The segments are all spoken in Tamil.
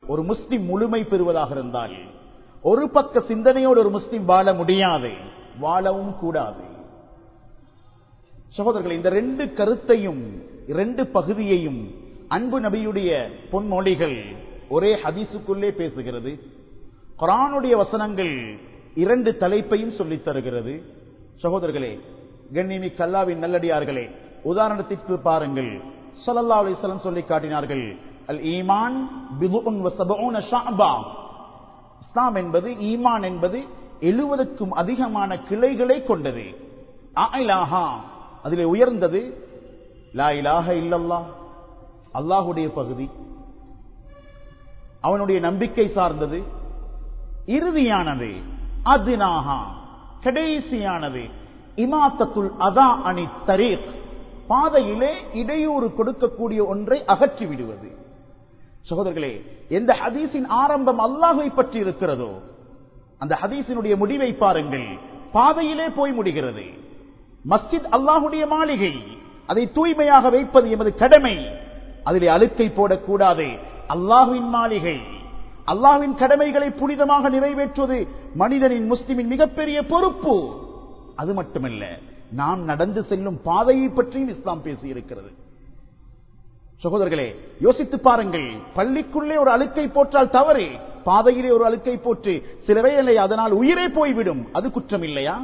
ஒரு முஸ்லிம் முழுமை பெறுவதாக இருந்தால் ஒரு பக்க சிந்தனையோடு ஒரு முஸ்லிம் வாழ முடியாது வாழவும் கூடாது சகோதரர்கள் இந்த ரெண்டு கருத்தையும் இரண்டு பகுதியையும் அன்பு நபியுடைய பொன்மொழிகள் ஒரே ஹதீசுக்குள்ளே பேசுகிறது குரானுடைய வசனங்கள் இரண்டு தலைப்பையும் சொல்லித் தருகிறது சகோதரர்களே கண்ணிமி கல்லாவின் நல்லடியார்களே உதாரணத்திற்கு பாருங்கள் ஸல்லல்லாஹு அலைஹி வஸல்லம் சொல்லி காட்டினார்கள் அல் ஈமான் பிதுஉன் வ சபஊன ஷஅபா இஸ்லாம் என்பது ஈமான் என்பது எழுவதற்கும் அதிகமான கிளைகளை கொண்டது அஇலாஹா அதிலே உயர்ந்தது லா இலாஹ இல்லல்லாஹ் அல்லாஹுடைய பகுதி அவனுடைய நம்பிக்கை சார்ந்தது இறுதியானது அதுனாகா கடைசியானது இமாத்தத்துல் அதா அணி தரீக் பாதையிலே இடையூறு கொடுக்கக்கூடிய ஒன்றை அகற்றி விடுவது சகோதரர்களே எந்த ஹதீஸின் ஆரம்பம் அல்லாஹை பற்றி இருக்கிறதோ அந்த ஹதீஸினுடைய முடிவை பாருங்கள் பாதையிலே போய் முடிகிறது மஸ்ஜித் அல்லாஹுடைய மாளிகை அதை தூய்மையாக வைப்பது எமது கடமை அதிலே அழுக்கை போடக்கூடாது அல்லாஹுவின் மாளிகை அல்லாஹ்வின் கடமைகளை புனிதமாக நிறைவேற்றுவது மனிதனின் முஸ்லிமின் மிகப்பெரிய பொறுப்பு அது மட்டுமல்ல நாம் நடந்து செல்லும் பாதையை பற்றியும் இஸ்லாம் பேசி இருக்கிறது சகோதரர்களே யோசித்து பாருங்கள் பள்ளிக்குள்ளே ஒரு அழுக்கை போற்றால் தவறு பாதையிலே ஒரு அழுக்கை போற்று சில வேளை அதனால் உயிரே போய்விடும் அது குற்றம் இல்லையா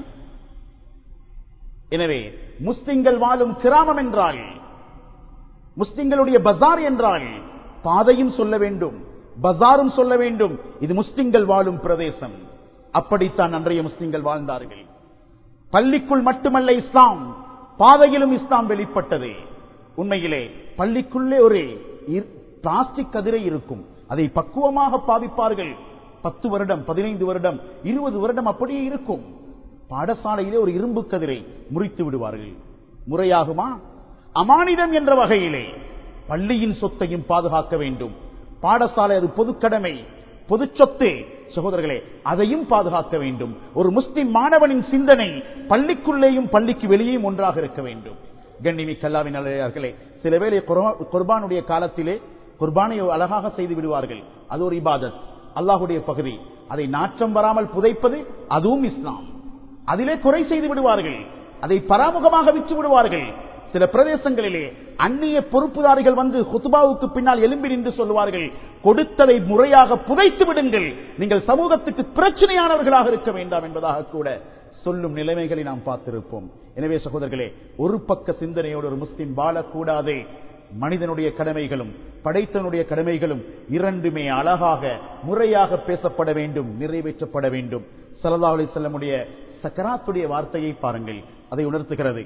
எனவே முஸ்லிம்கள் வாழும் கிராமம் என்றால் முஸ்லிம்களுடைய பஜார் என்றால் பாதையும் சொல்ல வேண்டும் பஜாரும் சொல்ல வேண்டும் இது முஸ்லிம்கள் வாழும் பிரதேசம் அப்படித்தான் அன்றைய முஸ்லிம்கள் வாழ்ந்தார்கள் பள்ளிக்குள் மட்டுமல்ல இஸ்லாம் பாதையிலும் இஸ்லாம் வெளிப்பட்டது உண்மையிலே பள்ளிக்குள்ளே ஒரு பிளாஸ்டிக் கதிரை இருக்கும் அதை பக்குவமாக பாவிப்பார்கள் பத்து வருடம் பதினைந்து வருடம் இருபது வருடம் அப்படியே இருக்கும் பாடசாலையிலே ஒரு இரும்பு கதிரை முறித்து விடுவார்கள் முறையாகுமா அமானிதம் என்ற வகையிலே பள்ளியின் சொத்தையும் பாதுகாக்க வேண்டும் பாடசாலை அது பொது கடமை பொது சொத்து சகோதரர்களே அதையும் பாதுகாக்க வேண்டும் ஒரு முஸ்லிம் மாணவனின் சிந்தனை பள்ளிக்குள்ளேயும் பள்ளிக்கு வெளியேயும் ஒன்றாக இருக்க வேண்டும் கண்ணிமி கல்லாவின் அலையார்களே சில வேளை குர்பானுடைய காலத்திலே குர்பானை அழகாக செய்து விடுவார்கள் அது ஒரு இபாதத் அல்லாஹுடைய பகுதி அதை நாற்றம் வராமல் புதைப்பது அதுவும் இஸ்லாம் அதிலே குறை செய்து விடுவார்கள் அதை பராமுகமாக விற்று விடுவார்கள் சில பிரதேசங்களிலே அந்நிய பொறுப்புதாரிகள் வந்து ஹுத்துபாவுக்கு பின்னால் எலும்பி நின்று சொல்லுவார்கள் கொடுத்ததை முறையாக புதைத்து விடுங்கள் நீங்கள் சமூகத்துக்கு பிரச்சனையானவர்களாக இருக்க வேண்டாம் என்பதாக கூட சொல்லும் நிலைமைகளை நாம் பார்த்திருப்போம் எனவே சகோதரர்களே ஒரு பக்க சிந்தனையோடு ஒரு முஸ்லிம் வாழக்கூடாது மனிதனுடைய கடமைகளும் படைத்தனுடைய கடமைகளும் இரண்டுமே அழகாக முறையாக பேசப்பட வேண்டும் நிறைவேற்றப்பட வேண்டும் சல்லா அலி செல்லமுடைய சக்கராத்துடைய வார்த்தையை பாருங்கள் அதை உணர்த்துகிறது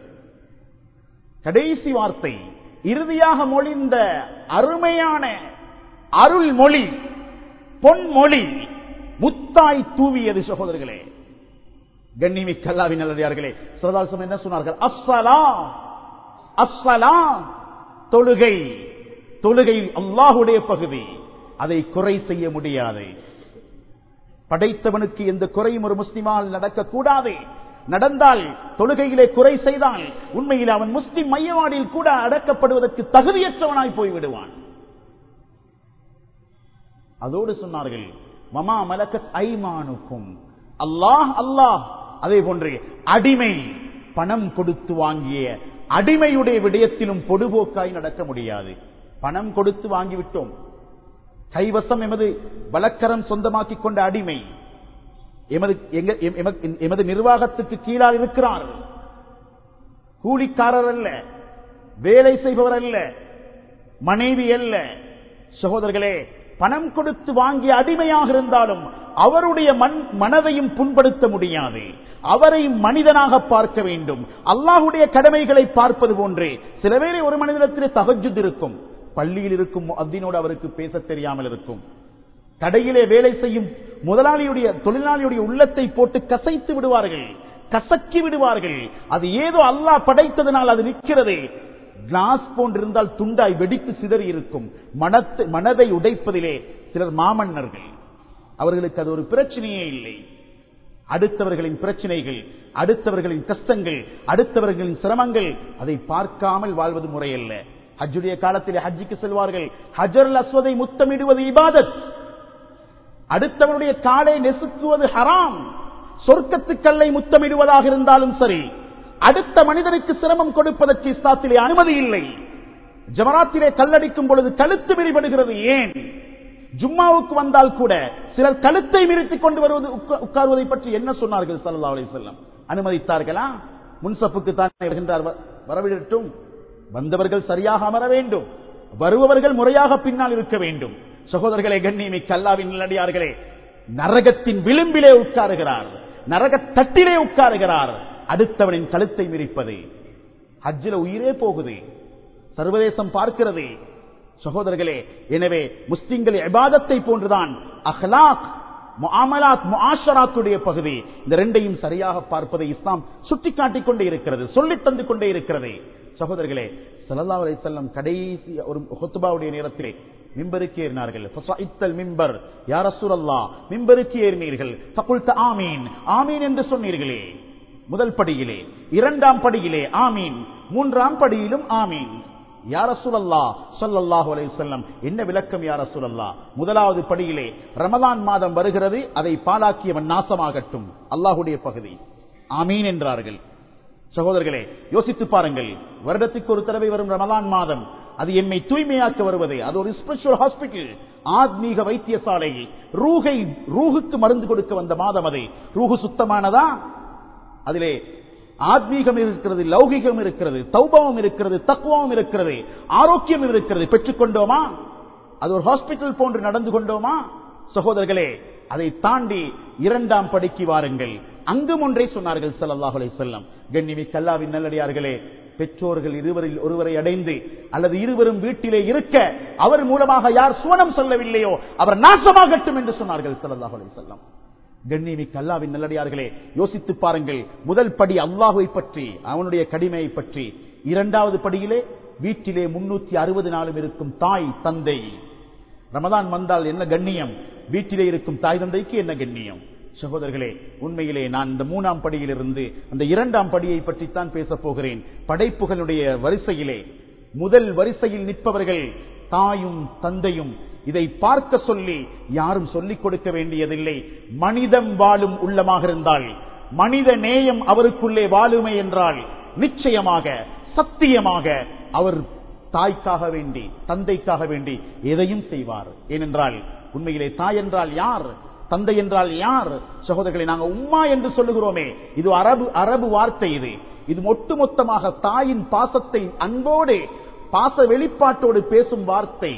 கடைசி வார்த்தை இறுதியாக மொழிந்த அருமையான அருள் மொழி பொன்மொழி முத்தாய் தூவியது சகோதரர்களே கண்ணிமி கல்லாவின் நல்லதார்களே சரதாசம் என்ன சொன்னார்கள் அஸ்ஸலா அஸ்ஸலா தொழுகை தொழுகை அல்லாஹுடைய பகுதி அதை குறை செய்ய முடியாது படைத்தவனுக்கு எந்த குறையும் ஒரு முஸ்லிமால் நடக்கக்கூடாது நடந்தால் தொழுகையிலே குறை செய்தால் உண்மையில் அவன் முஸ்லிம் மையவாடியில் கூட அடக்கப்படுவதற்கு தகுதியற்றவனாய் போய்விடுவான் அதோடு சொன்னார்கள் மமா மலக்கத் ஐமானுக்கும் அல்லாஹ் அல்லாஹ் அதே போன்று அடிமை பணம் கொடுத்து வாங்கிய அடிமையுடைய விடயத்திலும் பொடுபோக்காய் நடக்க முடியாது பணம் கொடுத்து வாங்கிவிட்டோம் கைவசம் எமது வழக்கரம் சொந்தமாக்கிக் கொண்ட அடிமை எமது எமது நிர்வாகத்துக்கு கீழாக இருக்கிறார் கூலிக்காரர் அல்ல வேலை செய்பவர் அல்ல மனைவி அல்ல சகோதரர்களே பணம் கொடுத்து வாங்கிய அடிமையாக இருந்தாலும் அவருடைய மண் மனதையும் புண்படுத்த முடியாது அவரை மனிதனாக பார்க்க வேண்டும் அல்லாஹுடைய கடமைகளை பார்ப்பது போன்றே சில வேளை ஒரு மனிதனத்திலே தகஜுத் இருக்கும் பள்ளியில் இருக்கும் அத்தினோடு அவருக்கு பேச தெரியாமல் இருக்கும் கடையிலே வேலை செய்யும் முதலாளியுடைய தொழிலாளியுடைய உள்ளத்தை போட்டு கசைத்து விடுவார்கள் கசக்கி விடுவார்கள் அது ஏதோ அல்லாஹ் படைத்ததனால் அது நிற்கிறது கிளாஸ் போன்றிருந்தால் துண்டாய் வெடித்து சிதறி இருக்கும் மனத்தை மனதை உடைப்பதிலே சிலர் மாமன்னர்கள் அவர்களுக்கு அது ஒரு பிரச்சனையே இல்லை அடுத்தவர்களின் பிரச்சனைகள் அடுத்தவர்களின் கஷ்டங்கள் அடுத்தவர்களின் சிரமங்கள் அதை பார்க்காமல் வாழ்வது முறையல்ல ஹஜ்ஜுடைய காலத்திலே ஹஜ்ஜிக்கு செல்வார்கள் ஹஜர் அஸ்வதை முத்தமிடுவது இபாதத் அடுத்தவனுடைய காலை நெசுக்குவது ஹராம் சொர்க்கத்துக்கல்லை முத்தமிடுவதாக இருந்தாலும் சரி அடுத்த மனிதனுக்கு சிரமம் கொடுப்பதற்கு இஸ்லாத்திலே அனுமதி இல்லை ஜமராத்திலே கல்லடிக்கும் பொழுது கழுத்து விரிபடுகிறது ஏன் ஜும்மாவுக்கு வந்தால் கூட சிலர் கழுத்தை மிரித்துக் கொண்டு வருவது உட்கா- உட்காருவதை பற்றி என்ன சொன்னார்கள் சல்லா அலி செல்லம் அனுமதித்தார்களா முன்சப்புக்கு தான் வருகின்றார் வ- வரவிடட்டும் வந்தவர்கள் சரியாக அமர வேண்டும் வருபவர்கள் முறையாக பின்னால் இருக்க வேண்டும் சகோதரர்களே கண்ணியமிக்க அல்லாவின் நல்லடியார்களே நரகத்தின் விளிம்பிலே உட்காருகிறார் நரக தட்டிலே உட்காருகிறார் அடுத்தவனின் கழுத்தை மிரிப்பது ஹஜ்ஜில உயிரே போகுது சர்வதேசம் பார்க்கிறது சகோதரர்களே எனவே முஸ்லிம்கள் இபாதத்தை போன்றுதான் அஹ்லாக் முஆமலாத் முஆஷராத்துடைய பகுதி இந்த ரெண்டையும் சரியாக பார்ப்பதை இஸ்லாம் சுட்டிக்காட்டிக் கொண்டே இருக்கிறது சொல்லித் தந்து கொண்டே இருக்கிறது சகோதரர்களே ஸல்லல்லாஹு அலைஹி வஸல்லம் கடைசி ஒரு ஹுத்பாவுடைய நேரத்திலே மிம்பருக்கு ஏறினார்கள் ஃபஸஇத்தல் மிம்பர் யா ரசூலல்லாஹ் மிம்பருக்கு ஏறினீர்கள் ஃபகுல்த ஆமீன் ஆமீன் என்று சொன்னீர்களே முதல் படியிலே இரண்டாம் படியிலே ஆமீன் மூன்றாம் படியிலும் ஆமீன் யார சுழல்லா சொல்லல்லாஹு அலைஹி வஸல்லம் என்ன விளக்கம் யார சுழல்லா முதலாவது படியிலே ரமலான் மாதம் வருகிறது அதை பாலாக்கியவன் நாசமாகட்டும் அல்லாஹுடைய பகுதி ஆமீன் என்றார்கள் சகோதரர்களே யோசித்து பாருங்கள் வருடத்துக்கு ஒரு தடவை வரும் ரமலான் மாதம் அது எம்மை தூய்மையாக்க வருவது அது ஒரு ஸ்பெஷல் ஹாஸ்பிட்டல் ஆத்மீக வைத்தியசாலை ரூகை ரூகுக்கு மருந்து கொடுக்க வந்த மாதம் அது ரூகு சுத்தமானதா அதிலே ஆத்மீகம் இருக்கிறது லௌகிகம் இருக்கிறது தௌபவம் இருக்கிறது தக்குவம் இருக்கிறது ஆரோக்கியம் இருக்கிறது பெற்றுக்கொண்டோமா அது ஒரு ஹாஸ்பிட்டல் போன்று நடந்து கொண்டோமா சகோதரர்களே அதை தாண்டி இரண்டாம் படிக்கு வாருங்கள் அங்கும் ஒன்றை சொன்னார்கள் ஸல்லல்லாஹு அலைஹி வஸல்லம் கண்ணிமி கல்லாவின் நல்லடியார்களே பெற்றோர்கள் இருவரில் ஒருவரை அடைந்து அல்லது இருவரும் வீட்டிலே இருக்க அவர் மூலமாக யார் சுவனம் சொல்லவில்லையோ அவர் நாசமாகட்டும் என்று சொன்னார்கள் ஸல்லல்லாஹு அலைஹி வஸல்லம் கண்ணியமிக்க அல்லாவின் நல்லடியார்களே யோசித்து பாருங்கள் முதல் படி அல்லாஹுவை பற்றி அவனுடைய கடிமையை பற்றி இரண்டாவது படியிலே வீட்டிலே முன்னூத்தி அறுபது நாளும் இருக்கும் தாய் தந்தை ரமதான் வந்தால் என்ன கண்ணியம் வீட்டிலே இருக்கும் தாய் தந்தைக்கு என்ன கண்ணியம் சகோதரர்களே உண்மையிலே நான் இந்த மூணாம் படியிலிருந்து அந்த இரண்டாம் படியை பற்றித்தான் பேசப் போகிறேன் படைப்புகளுடைய வரிசையிலே முதல் வரிசையில் நிற்பவர்கள் தாயும் தந்தையும் இதை பார்க்க சொல்லி யாரும் சொல்லிக் கொடுக்க வேண்டியதில்லை மனிதம் வாழும் உள்ளமாக இருந்தால் மனித நேயம் அவருக்குள்ளே வாழுமை என்றால் நிச்சயமாக சத்தியமாக அவர் தாய்க்காக வேண்டி தந்தைக்காக வேண்டி எதையும் செய்வார் ஏனென்றால் உண்மையிலே தாய் என்றால் யார் தந்தை என்றால் யார் சகோதரர்களை நாங்கள் உம்மா என்று சொல்லுகிறோமே இது அரபு அரபு வார்த்தை இது இது ஒட்டுமொத்தமாக தாயின் பாசத்தை அன்போடு பாச வெளிப்பாட்டோடு பேசும் வார்த்தை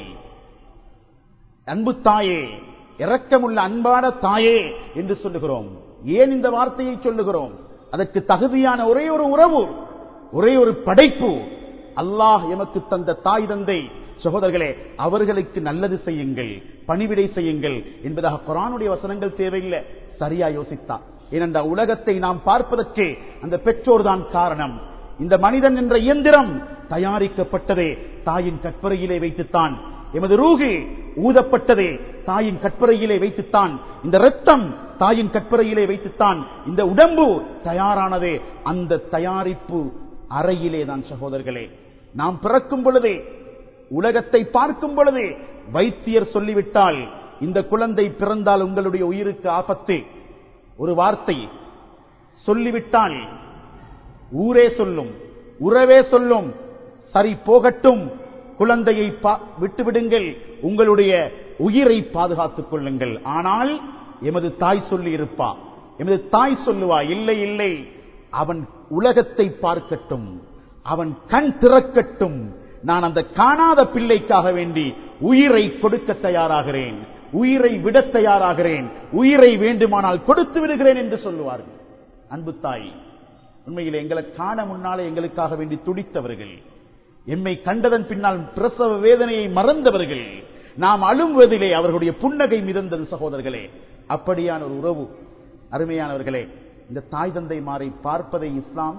அன்பு தாயே இரக்கமுள்ள அன்பான தாயே என்று சொல்லுகிறோம் ஏன் இந்த வார்த்தையை சொல்லுகிறோம் அதற்கு தகுதியான ஒரே ஒரு உறவு ஒரே ஒரு படைப்பு அல்லாஹ் எமக்கு தந்த தாய் தந்தை சகோதரர்களே அவர்களுக்கு நல்லது செய்யுங்கள் பணிவிடை செய்யுங்கள் என்பதாக குரானுடைய வசனங்கள் தேவையில்லை சரியா யோசித்தா ஏனென்ற உலகத்தை நாம் பார்ப்பதற்கு அந்த பெற்றோர் தான் காரணம் இந்த மனிதன் என்ற இயந்திரம் தயாரிக்கப்பட்டதே தாயின் கற்பறையிலே வைத்துத்தான் எமது ரூகு ஊதப்பட்டதே தாயின் கற்பறையிலே வைத்துத்தான் இந்த ரத்தம் தாயின் கற்பறையிலே வைத்துத்தான் இந்த உடம்பு தயாரானதே அந்த தயாரிப்பு அறையிலே தான் சகோதரர்களே நாம் பிறக்கும் பொழுதே உலகத்தை பார்க்கும் பொழுதே வைத்தியர் சொல்லிவிட்டால் இந்த குழந்தை பிறந்தால் உங்களுடைய உயிருக்கு ஆபத்து ஒரு வார்த்தை சொல்லிவிட்டால் ஊரே சொல்லும் உறவே சொல்லும் சரி போகட்டும் குழந்தையை விட்டுவிடுங்கள் உங்களுடைய உயிரை பாதுகாத்துக் கொள்ளுங்கள் ஆனால் எமது தாய் சொல்லி இருப்பா எமது தாய் சொல்லுவா இல்லை இல்லை அவன் உலகத்தை பார்க்கட்டும் அவன் கண் திறக்கட்டும் நான் அந்த காணாத பிள்ளைக்காக வேண்டி உயிரை கொடுக்க தயாராகிறேன் உயிரை விட தயாராகிறேன் உயிரை வேண்டுமானால் கொடுத்து விடுகிறேன் என்று சொல்லுவார்கள் அன்பு தாய் உண்மையில் எங்களை காண முன்னாலே எங்களுக்காக வேண்டி துடித்தவர்கள் எம்மை கண்டதன் பின்னால் பிரசவ வேதனையை மறந்தவர்கள் நாம் அழும்பதிலே அவர்களுடைய புன்னகை மிதந்தது சகோதரர்களே அப்படியான ஒரு உறவு அருமையானவர்களே இந்த தாய் தந்தை மாறி பார்ப்பதை இஸ்லாம்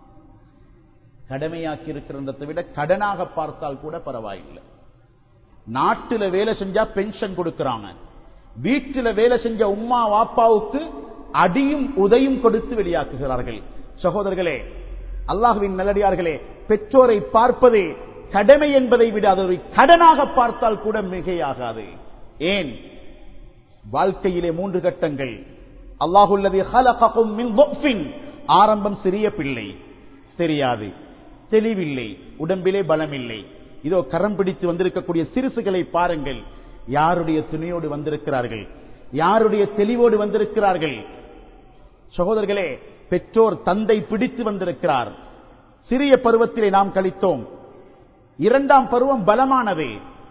கடமையாக்கி இருக்கிறதை விட கடனாக பார்த்தால் கூட பரவாயில்லை நாட்டுல வேலை செஞ்சா பென்ஷன் கொடுக்கிறாங்க வீட்டுல வேலை செஞ்ச உம்மா வாப்பாவுக்கு அடியும் உதையும் கொடுத்து வெளியாக்குகிறார்கள் சகோதரர்களே அல்லாஹுவின் நல்லடியார்களே பெற்றோரை பார்ப்பது கடமை என்பதை விட அது ஒரு கடனாக பார்த்தால் கூட மிகையாகாது ஏன் வாழ்க்கையிலே மூன்று கட்டங்கள் அல்லாஹுல்லதி ஹலககும் மின் துஃபின் ஆரம்பம் சிறிய பிள்ளை தெரியாது தெளிவில்லை உடம்பிலே பலமில்லை இதோ கரம் பிடித்து வந்திருக்கக்கூடிய சிறுசுகளை பாருங்கள் யாருடைய துணையோடு வந்திருக்கிறார்கள் யாருடைய தெளிவோடு வந்திருக்கிறார்கள் சகோதரர்களே பெற்றோர் தந்தை பிடித்து வந்திருக்கிறார் சிறிய பருவத்திலே நாம் கழித்தோம் இரண்டாம் பருவம் பலமானது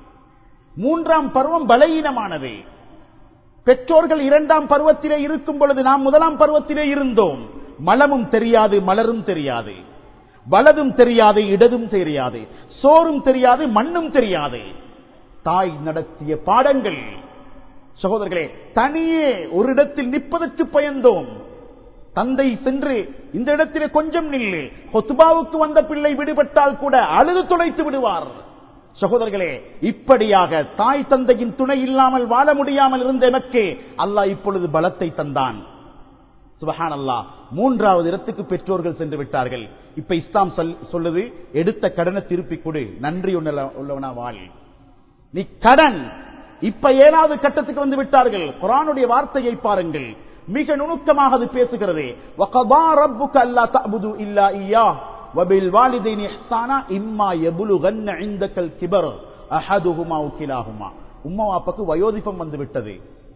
மூன்றாம் பருவம் பலகீனமானது பெற்றோர்கள் இரண்டாம் பருவத்திலே இருக்கும் பொழுது நாம் முதலாம் பருவத்திலே இருந்தோம் மலமும் தெரியாது மலரும் தெரியாது வலதும் தெரியாது இடதும் தெரியாது சோறும் தெரியாது மண்ணும் தெரியாது தாய் நடத்திய பாடங்கள் சகோதரர்களே தனியே ஒரு இடத்தில் நிற்பதற்கு பயந்தோம் தந்தை சென்று இந்த இடத்திலே கொஞ்சம் நில்லு ஹொத்துபாவுக்கு வந்த பிள்ளை விடுபட்டால் கூட அழுது துளைத்து விடுவார் சகோதரர்களே இப்படியாக தாய் தந்தையின் துணை இல்லாமல் வாழ முடியாமல் இருந்த எனக்கு அல்லாஹ் இப்பொழுது பலத்தை தந்தான் சுபஹான் அல்லா மூன்றாவது இடத்துக்கு பெற்றோர்கள் சென்று விட்டார்கள் இப்ப இஸ்லாம் சொல்லுது எடுத்த கடனை திருப்பி கொடு நன்றி உள்ளவனா வாழ் நீ கடன் இப்ப ஏழாவது கட்டத்துக்கு வந்து விட்டார்கள் குரானுடைய வார்த்தையை பாருங்கள் மிக நுணுக்கமாக அது பேசுகிறது وَقَضَى رَبُّكَ أَلَّا تَعْبُدُوا إِلَّا إِيَّاهُ وَبِالْوَالِدَيْنِ إِحْسَانًا إِمَّا يَبْلُغَنَّ عِندَكَ الْكِبَرَ أَحَدُهُمَا أَوْ كِلَاهُمَا உம்மா அப்பாக்கு வயோதிபம் வந்து விட்டது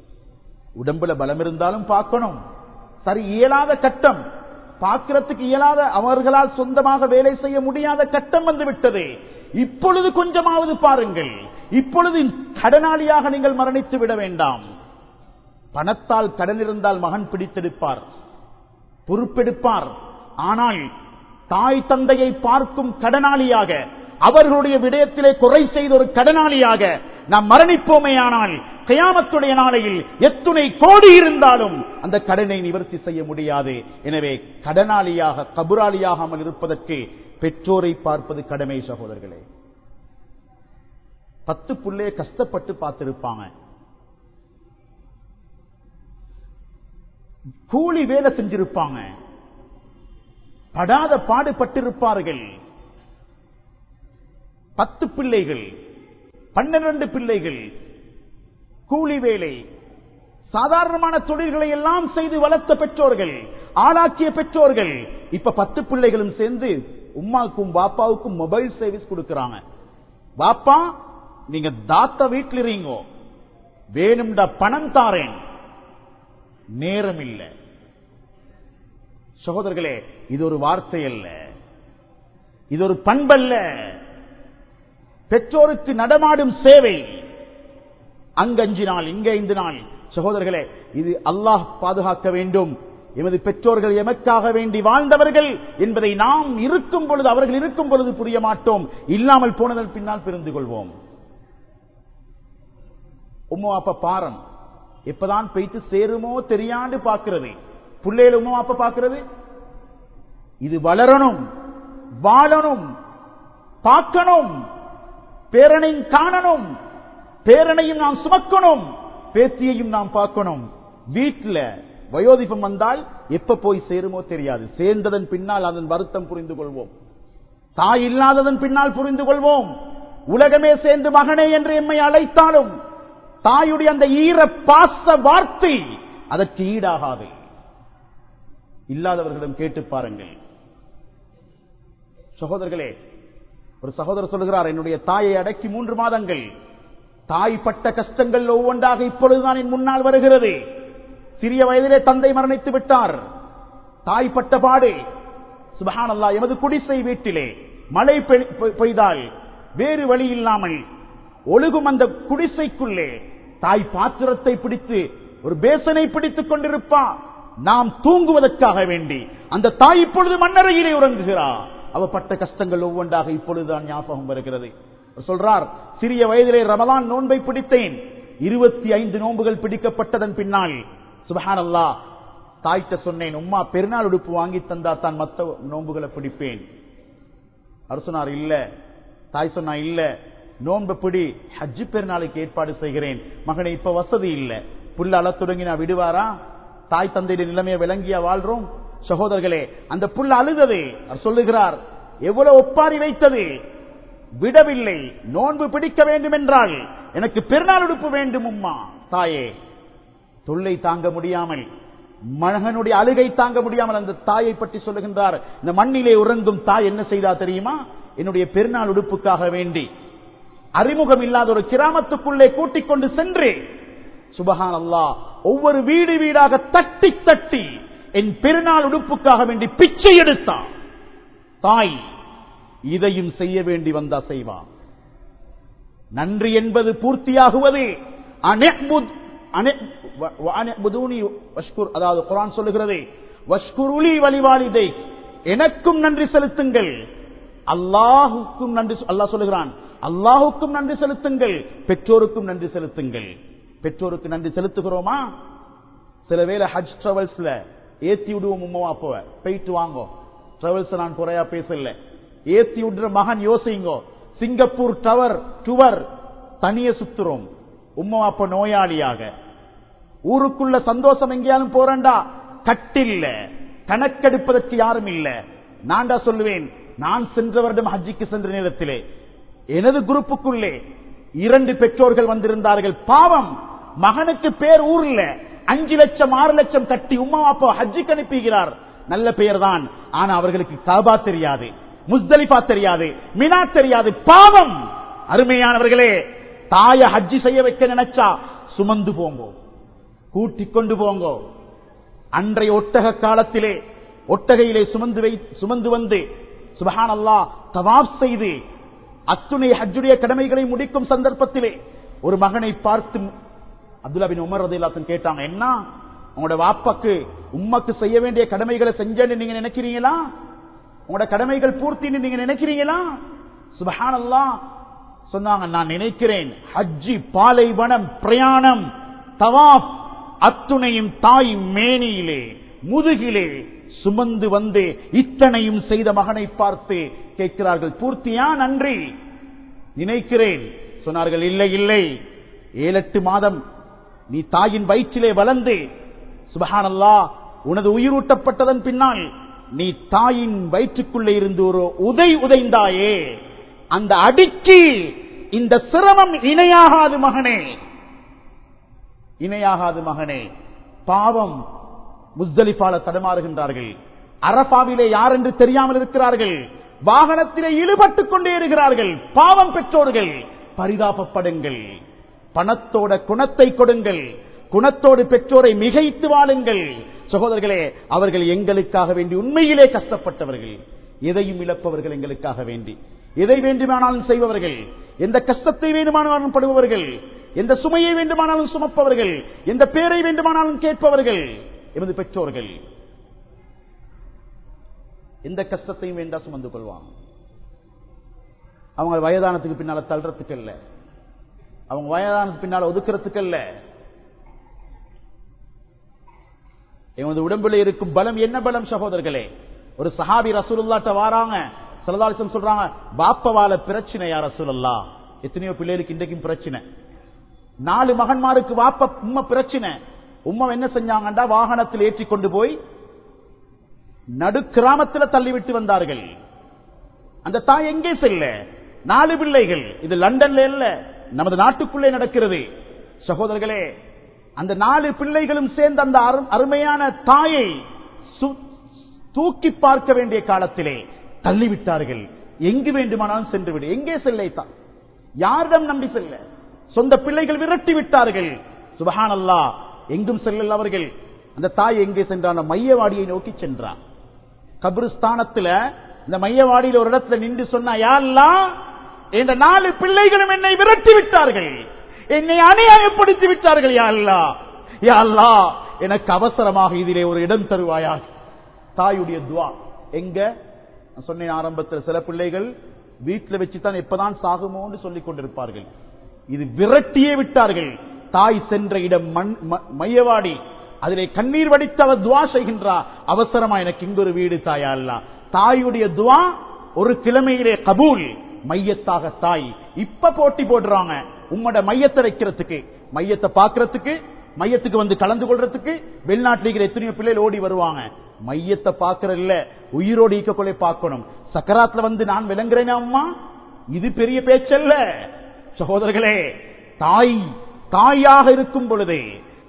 உடம்புல பலம் இருந்தாலும் பார்க்கணும் சரி இயலாத கட்டம் பார்க்கிறதுக்கு இயலாத அவர்களால் சொந்தமாக வேலை செய்ய முடியாத கட்டம் வந்து விட்டது இப்பொழுது கொஞ்சமாவது பாருங்கள் இப்பொழுது கடனாளியாக நீங்கள் மரணித்து விட வேண்டாம் பணத்தால் கடன் இருந்தால் மகன் பிடித்தெடுப்பார் பொறுப்பெடுப்பார் ஆனால் தாய் தந்தையை பார்க்கும் கடனாளியாக அவர்களுடைய விடயத்திலே குறை செய்த ஒரு கடனாளியாக நாம் மரணிப்போமே ஆனால் கயாமத்துடைய நாளையில் எத்துணை கோடி இருந்தாலும் அந்த கடனை நிவர்த்தி செய்ய முடியாது எனவே கடனாளியாக கபுராளியாகாமல் இருப்பதற்கு பெற்றோரை பார்ப்பது கடமை சகோதரர்களே பத்து புள்ளே கஷ்டப்பட்டு பார்த்திருப்பாங்க கூலி வேலை செஞ்சிருப்பாங்க படாத பாடுபட்டிருப்பார்கள் பத்து பிள்ளைகள் பன்னிரண்டு பிள்ளைகள் கூலி வேலை சாதாரணமான தொழில்களை எல்லாம் செய்து வளர்த்த பெற்றோர்கள் ஆளாக்கிய பெற்றோர்கள் இப்ப பத்து பிள்ளைகளும் சேர்ந்து உமாவுக்கும் பாப்பாவுக்கும் மொபைல் சர்வீஸ் கொடுக்கறாங்க பாப்பா நீங்க தாத்த வீட்டில் இருங்கோ வேணும்டா பணம் தாரேன் நேரம் இல்லை சகோதரர்களே இது ஒரு வார்த்தை அல்ல இது ஒரு பண்பல்ல பெற்றோருக்கு நடமாடும் சேவை அங்க அஞ்சு நாள் இங்க ஐந்து நாள் சகோதரர்களே இது அல்லாஹ் பாதுகாக்க வேண்டும் எமது பெற்றோர்கள் எமக்காக வேண்டி வாழ்ந்தவர்கள் என்பதை நாம் இருக்கும் பொழுது அவர்கள் இருக்கும் பொழுது புரிய மாட்டோம் இல்லாமல் போனதன் பின்னால் புரிந்து கொள்வோம் உம்மா அப்ப பாரம் எப்பதான் பெய்த்து சேருமோ தெரியாண்டு பார்க்கிறது பிள்ளைகள் உம்மா அப்ப பார்க்கிறது இது வளரணும் வாழணும் பார்க்கணும் பேரனையும் காணணும் பேரனையும் நாம் சுமக்கணும் பேத்தியையும் நாம் பார்க்கணும் வீட்டுல வயோதிபம் வந்தால் எப்ப போய் சேருமோ தெரியாது சேர்ந்ததன் பின்னால் அதன் வருத்தம் புரிந்து கொள்வோம் தாய் இல்லாததன் பின்னால் புரிந்து கொள்வோம் உலகமே சேர்ந்து மகனே என்று எம்மை அழைத்தாலும் தாயுடைய அந்த ஈர பாச வார்த்தை அதற்கு ஈடாகாது இல்லாதவர்களிடம் கேட்டு பாருங்கள் சகோதரர்களே ஒரு சகோதரர் சொல்லுகிறார் என்னுடைய தாயை அடக்கி மூன்று மாதங்கள் தாய் பட்ட கஷ்டங்கள் ஒவ்வொன்றாக இப்பொழுதுதான் என் முன்னால் வருகிறது சிறிய வயதிலே தந்தை மரணித்து விட்டார் தாய் பட்ட பாடு சுபஹான் அல்லா எமது குடிசை வீட்டிலே மழை பெய்தால் வேறு வழி இல்லாமல் ஒழுகும் அந்த குடிசைக்குள்ளே தாய் பாத்திரத்தை பிடித்து ஒரு பேசனை பிடித்துக் கொண்டிருப்பா நாம் தூங்குவதற்காக வேண்டி அந்த தாய் இப்பொழுது மண்ணறையிலே உறங்குகிறார் அவ பட்ட கஷ்டங்கள் ஒவ்வொன்றாக இப்பொழுதுதான் ஞாபகம் வருகிறது சொல்றார் சிறிய வயதிலே ரமலான் நோன்பை பிடித்தேன் இருபத்தி ஐந்து நோன்புகள் பிடிக்கப்பட்டதன் பின்னால் சுபஹான் அல்லா தாய்த்த சொன்னேன் உம்மா பெருநாள் உடுப்பு வாங்கி தந்தா தான் மத்த நோன்புகளை பிடிப்பேன் அவர் சொன்னார் இல்ல தாய் சொன்னா இல்ல நோன்பு பிடி ஹஜ்ஜு பெருநாளுக்கு ஏற்பாடு செய்கிறேன் மகனை இப்ப வசதி இல்ல புல்ல அழ தொடங்கி நான் விடுவாரா தாய் தந்தையுடைய நிலைமையை விளங்கிய வாழ்றோம் சகோதரர்களே அந்த புல் அழுதது அவர் சொல்லுகிறார் எவ்வளவு ஒப்பாரி வைத்தது விடவில்லை நோன்பு பிடிக்க வேண்டும் என்றால் எனக்கு பெருநாள் உடுப்பு வேண்டும் உம்மா தாயே தொல்லை தாங்க முடியாமல் மகனுடைய அழுகை தாங்க முடியாமல் அந்த தாயை பற்றி சொல்லுகின்றார் இந்த மண்ணிலே உறங்கும் தாய் என்ன செய்தா தெரியுமா என்னுடைய பெருநாள் உடுப்புக்காக வேண்டி அறிமுகம் இல்லாத ஒரு கிராமத்துக்குள்ளே கூட்டிக் கொண்டு சென்று சுபஹான் அல்லா ஒவ்வொரு வீடு வீடாக தட்டி தட்டி என் பெருநாள் உடுப்புக்காக வேண்டி பிச்சை எடுத்தான் தாய் இதையும் செய்ய வேண்டி வந்தா செய்வான் நன்றி என்பது பூர்த்தியாகுவது அனெக்புத் அனெ- வ- வ- அனெக்புதூனி வஷ்குர் அதாவது குரான் சொல்லுகிறது வஷ்குருளி வழிவாளிதை எனக்கும் நன்றி செலுத்துங்கள் அல்லாஹுக்கும் நன்றி சொ- அல்லாஹ் சொல்லுகிறான் அல்லாஹுக்கும் நன்றி செலுத்துங்கள் பெற்றோருக்கும் நன்றி செலுத்துங்கள் பெற்றோருக்கு நன்றி செலுத்துகிறோமா சில வேளை ஹஜ் டிராவல்ஸ்ல ஏத்தி விடுவோம் உம்மா அப்பாவ போயிட்டு வாங்கோ டிராவல்ஸ் நான் குறையா பேசல ஏத்தி விடுற மகன் யோசிங்கோ சிங்கப்பூர் டவர் டுவர் தனிய சுத்துறோம் உம்மா அப்பா நோயாளியாக ஊருக்குள்ள சந்தோஷம் எங்கேயாலும் போறேன்டா கட்டில்ல கணக்கெடுப்பதற்கு யாரும் இல்ல நான்டா சொல்லுவேன் நான் சென்ற வருடம் ஹஜ்ஜிக்கு சென்ற நேரத்திலே எனது குரூப்புக்குள்ளே இரண்டு பெற்றோர்கள் வந்திருந்தார்கள் பாவம் மகனுக்கு பேர் ஊர்ல அஞ்சு லட்சம் ஆறு லட்சம் கட்டி உம்மா அப்பா ஹஜ்ஜிக்கு அனுப்புகிறார் நல்ல பெயர் தான் ஆனா அவர்களுக்கு காபா தெரியாது முஸ்தலிஃபா தெரியாது மினா தெரியாது பாவம் அருமையானவர்களே தாய ஹஜ்ஜி செய்ய வைக்க நினைச்சா சுமந்து போங்கோ கூட்டிக் கொண்டு போங்கோ அன்றைய ஒட்டக காலத்திலே ஒட்டகையிலே சுமந்து வை சுமந்து வந்து சுபஹான் அல்லாஹ் தவாப் செய்து அத்துணை ஹஜ்ஜுடைய கடமைகளை முடிக்கும் சந்தர்ப்பத்திலே ஒரு மகனை பார்த்து அப்துல்லா பின் உமர் ரதில்லாத்தன் கேட்டாங்க என்ன உங்களோட வாப்பாக்கு உம்மக்கு செய்ய வேண்டிய கடமைகளை செஞ்சேன்னு நீங்க நினைக்கிறீங்களா உங்களோட கடமைகள் பூர்த்தின்னு நீங்க நினைக்கிறீங்களா சுபஹான் அல்லாஹ் சொன்னாங்க நான் நினைக்கிறேன் ஹஜ்ஜி பாலைவனம் பிரயாணம் தவாப் அத்துணையும் தாய் மேனியிலே முதுகிலே சுமந்து வந்து இத்தனையும் செய்த மகனை பார்த்து கேட்கிறார்கள் பூர்த்தியா நன்றி நினைக்கிறேன் சொன்னார்கள் இல்லை இல்லை ஏழெட்டு மாதம் நீ தாயின் வயிற்றிலே வளர்ந்து சுபஹானல்லா உனது உயிரூட்டப்பட்டதன் பின்னால் நீ தாயின் வயிற்றுக்குள்ளே இருந்து ஒரு உதை உதைந்தாயே அந்த அடிக்கு இந்த சிரமம் இணையாகாது மகனே இணையாகாது மகனே பாவம் முஸ்தலிஃபால தடுமாறுகின்றார்கள் அரபாவிலே யார் என்று தெரியாமல் இருக்கிறார்கள் வாகனத்திலே ஈடுபட்டுக் கொண்டே இருக்கிறார்கள் பாவம் பெற்றோர்கள் பரிதாபப்படுங்கள் பணத்தோட குணத்தை கொடுங்கள் குணத்தோடு பெற்றோரை மிகைத்து வாழுங்கள் சகோதரர்களே அவர்கள் எங்களுக்காக வேண்டி உண்மையிலே கஷ்டப்பட்டவர்கள் எதையும் இழப்பவர்கள் எங்களுக்காக வேண்டி எதை வேண்டுமானாலும் செய்பவர்கள் எந்த கஷ்டத்தை வேண்டுமானாலும் படுபவர்கள் எந்த சுமையை வேண்டுமானாலும் சுமப்பவர்கள் எந்த பேரை வேண்டுமானாலும் கேட்பவர்கள் எமது பெற்றோர்கள் எந்த கஷ்டத்தையும் வேண்டா சுமந்து கொள்வான் அவங்க வயதானத்துக்கு பின்னால தள்ளுறதுக்கு இல்ல அவங்க வயதானத்துக்கு பின்னால ஒதுக்குறதுக்கு இல்ல எமது உடம்புல இருக்கும் பலம் என்ன பலம் சகோதரர்களே ஒரு சஹாபி ரசூலுல்லாட்ட வாராங்க சலதாலிசம் சொல்றாங்க பாப்பவால பிரச்சனை யார் ரசூலுல்லா எத்தனையோ பிள்ளைகளுக்கு இன்றைக்கும் பிரச்சனை நாலு மகன்மாருக்கு வாப்ப உம்மை பிரச்சனை உம்மா என்ன செஞ்சாங்கண்டா வாகனத்தில் ஏற்றி கொண்டு போய் நடு கிராமத்தில் தள்ளிவிட்டு வந்தார்கள் அந்த தாய் எங்கே செல்ல நாலு பிள்ளைகள் இது லண்டன்ல இல்ல நமது நாட்டுக்குள்ளே நடக்கிறது சகோதரர்களே அந்த நாலு பிள்ளைகளும் சேர்ந்த அந்த அரு- அருமையான தாயை சு- தூக்கி பார்க்க வேண்டிய காலத்திலே தள்ளிவிட்டார்கள் எங்கு வேண்டுமானாலும் சென்று விடு எங்கே செல்லைத்தான் யாரிடம் நம்பி செல்ல சொந்த பிள்ளைகள் விரட்டி விட்டார்கள் சுபஹான் அல்லா எங்கும் செல்லல் அவர்கள் அந்த தாய் எங்கே சென்றான் மையவாடியை நோக்கி சென்றான் கபிரிஸ்தானத்துல இந்த மையவாடியில் ஒரு இடத்துல நின்று சொன்னா யாரெல்லாம் இந்த நாலு பிள்ளைகளும் என்னை விரட்டி விட்டார்கள் என்னை அநியாயப்படுத்தி விட்டார்கள் யா அல்லா யா அல்லா எனக்கு அவசரமாக இதிலே ஒரு இடம் தருவாயா தாயுடைய துவா எங்க நான் சொன்னேன் ஆரம்பத்தில் சில பிள்ளைகள் வீட்டில் வச்சுதான் எப்பதான் சாகுமோன்னு சொல்லிக் கொண்டிருப்பார்கள் இது விரட்டியே விட்டார்கள் தாய் சென்ற இடம் மண் ம- மையவாடி அதிலே கண்ணீர் வடித்து அவர் துவா செய்கின்றார் அவசரமா எனக்கு இங்கொரு வீடு தாயா அல்ல தாயுடைய துவா ஒரு கிழமையிலே கபூல் மையத்தாக தாய் இப்ப போட்டி போடுறாங்க உம்மோட மையத்தை வைக்கிறதுக்கு மையத்தை பாக்குறதுக்கு மையத்துக்கு வந்து கலந்து கொள்றதுக்கு வெளிநாட்டில் இருக்கிற எத்தனையோ பிள்ளைகள் ஓடி வருவாங்க மையத்தை பாக்குற இல்ல உயிரோடு ஈக்கக்குள்ளே பார்க்கணும் சக்கராத்துல வந்து நான் விளங்குறேனா அம்மா இது பெரிய பேச்சல்ல சகோதரர்களே தாய் தாயாக இருக்கும் பொழுதே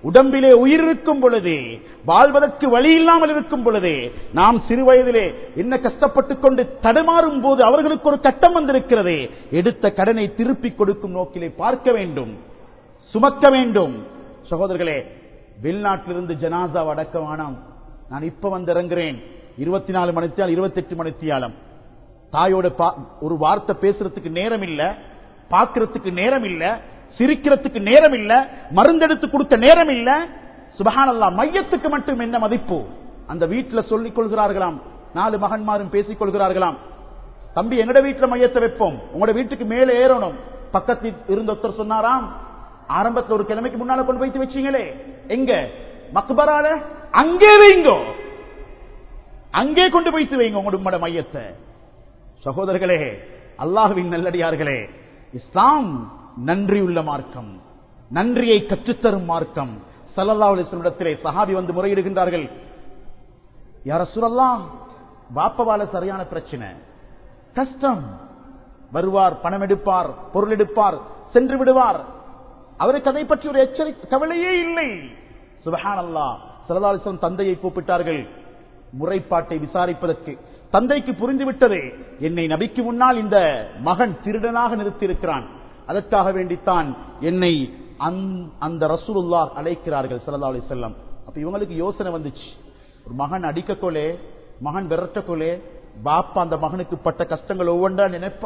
உடம்பிலே உயிர் இருக்கும் பொழுது வாழ்வதற்கு வழி இல்லாமல் இருக்கும் பொழுது நாம் சிறு வயதிலே என்ன கஷ்டப்பட்டுக் கொண்டு தடுமாறும் போது அவர்களுக்கு ஒரு கட்டம் வந்திருக்கிறது எடுத்த கடனை திருப்பிக் கொடுக்கும் நோக்கிலே பார்க்க வேண்டும் சுமக்க வேண்டும் சகோதரர்களே வெளிநாட்டிலிருந்து ஜனாசா அடக்க வேணாம் நான் இப்ப வந்து இறங்குறேன் இருபத்தி நாலு மணித்தியால் இருபத்தி எட்டு மணித்தியாலம் தாயோட பா- ஒரு வார்த்தை பேசுறதுக்கு நேரம் இல்ல பாக்குறதுக்கு நேரம் இல்ல சிரிக்கிறதுக்கு நேரம் இல்ல மருந்தெடுத்து கொடுக்க நேரம் இல்ல சுபஹானல்லா மையத்துக்கு மட்டும் என்ன மதிப்பு அந்த வீட்டுல சொல்லிக் கொள்கிறார்களாம் நாலு மகன்மாரும் பேசிக் கொள்கிறார்களாம் தம்பி என்னோட வீட்டுல மையத்தை வைப்போம் உங்களோட வீட்டுக்கு மேலே ஏறணும் பக்கத்தில் இருந்த ஒருத்தர் சொன்னாராம் ஆரம்பத்துல ஒரு கிழமைக்கு முன்னால கொண்டு போய் வச்சீங்களே எங்க மக்பரால அங்கே வைங்கோ அங்கே கொண்டு போய்த்து வைங்க உங்களோட உம்மோட மையத்தை சகோதரர்களே அல்லாஹுவின் நல்லடியார்களே இஸ்லாம் நன்றியுள்ள மார்க்கம் நன்றியை கற்றுத்தரும் மார்க்கம் சல்லல்லாஹு அலைஹி வஸல்லம் இடத்திலே சஹாபி வந்து முறையிடுகின்றார்கள் யார சுரல்லாம் பாப்பவால சரியான பிரச்சனை கஷ்டம் வருவார் பணம் எடுப்பார் பொருள் எடுப்பார் சென்று விடுவார் அவருக்கு அதை பற்றி ஒரு எச்சரிக்கை கவலையே இல்லை சுபஹான் அல்லா சரதாலிசம் தந்தையை கூப்பிட்டார்கள் முறைப்பாட்டை விசாரிப்பதற்கு தந்தைக்கு புரிந்துவிட்டது என்னை நபிக்கு முன்னால் இந்த மகன் திருடனாக நிறுத்தியிருக்கிறான் அதற்காக வேண்டித்தான் என்னை அந்த- அந்த ரசூலுல்லாஹ் அழைக்கிறார்கள் சல்லா அலி செல்லம் அப்ப இவங்களுக்கு யோசனை வந்துச்சு ஒரு மகன் அடிக்கக்கோலே மகன் விரட்டக்கோலே பாப்பா அந்த மகனுக்கு பட்ட கஷ்டங்கள் ஒவ்வொன்றா நினைப்பா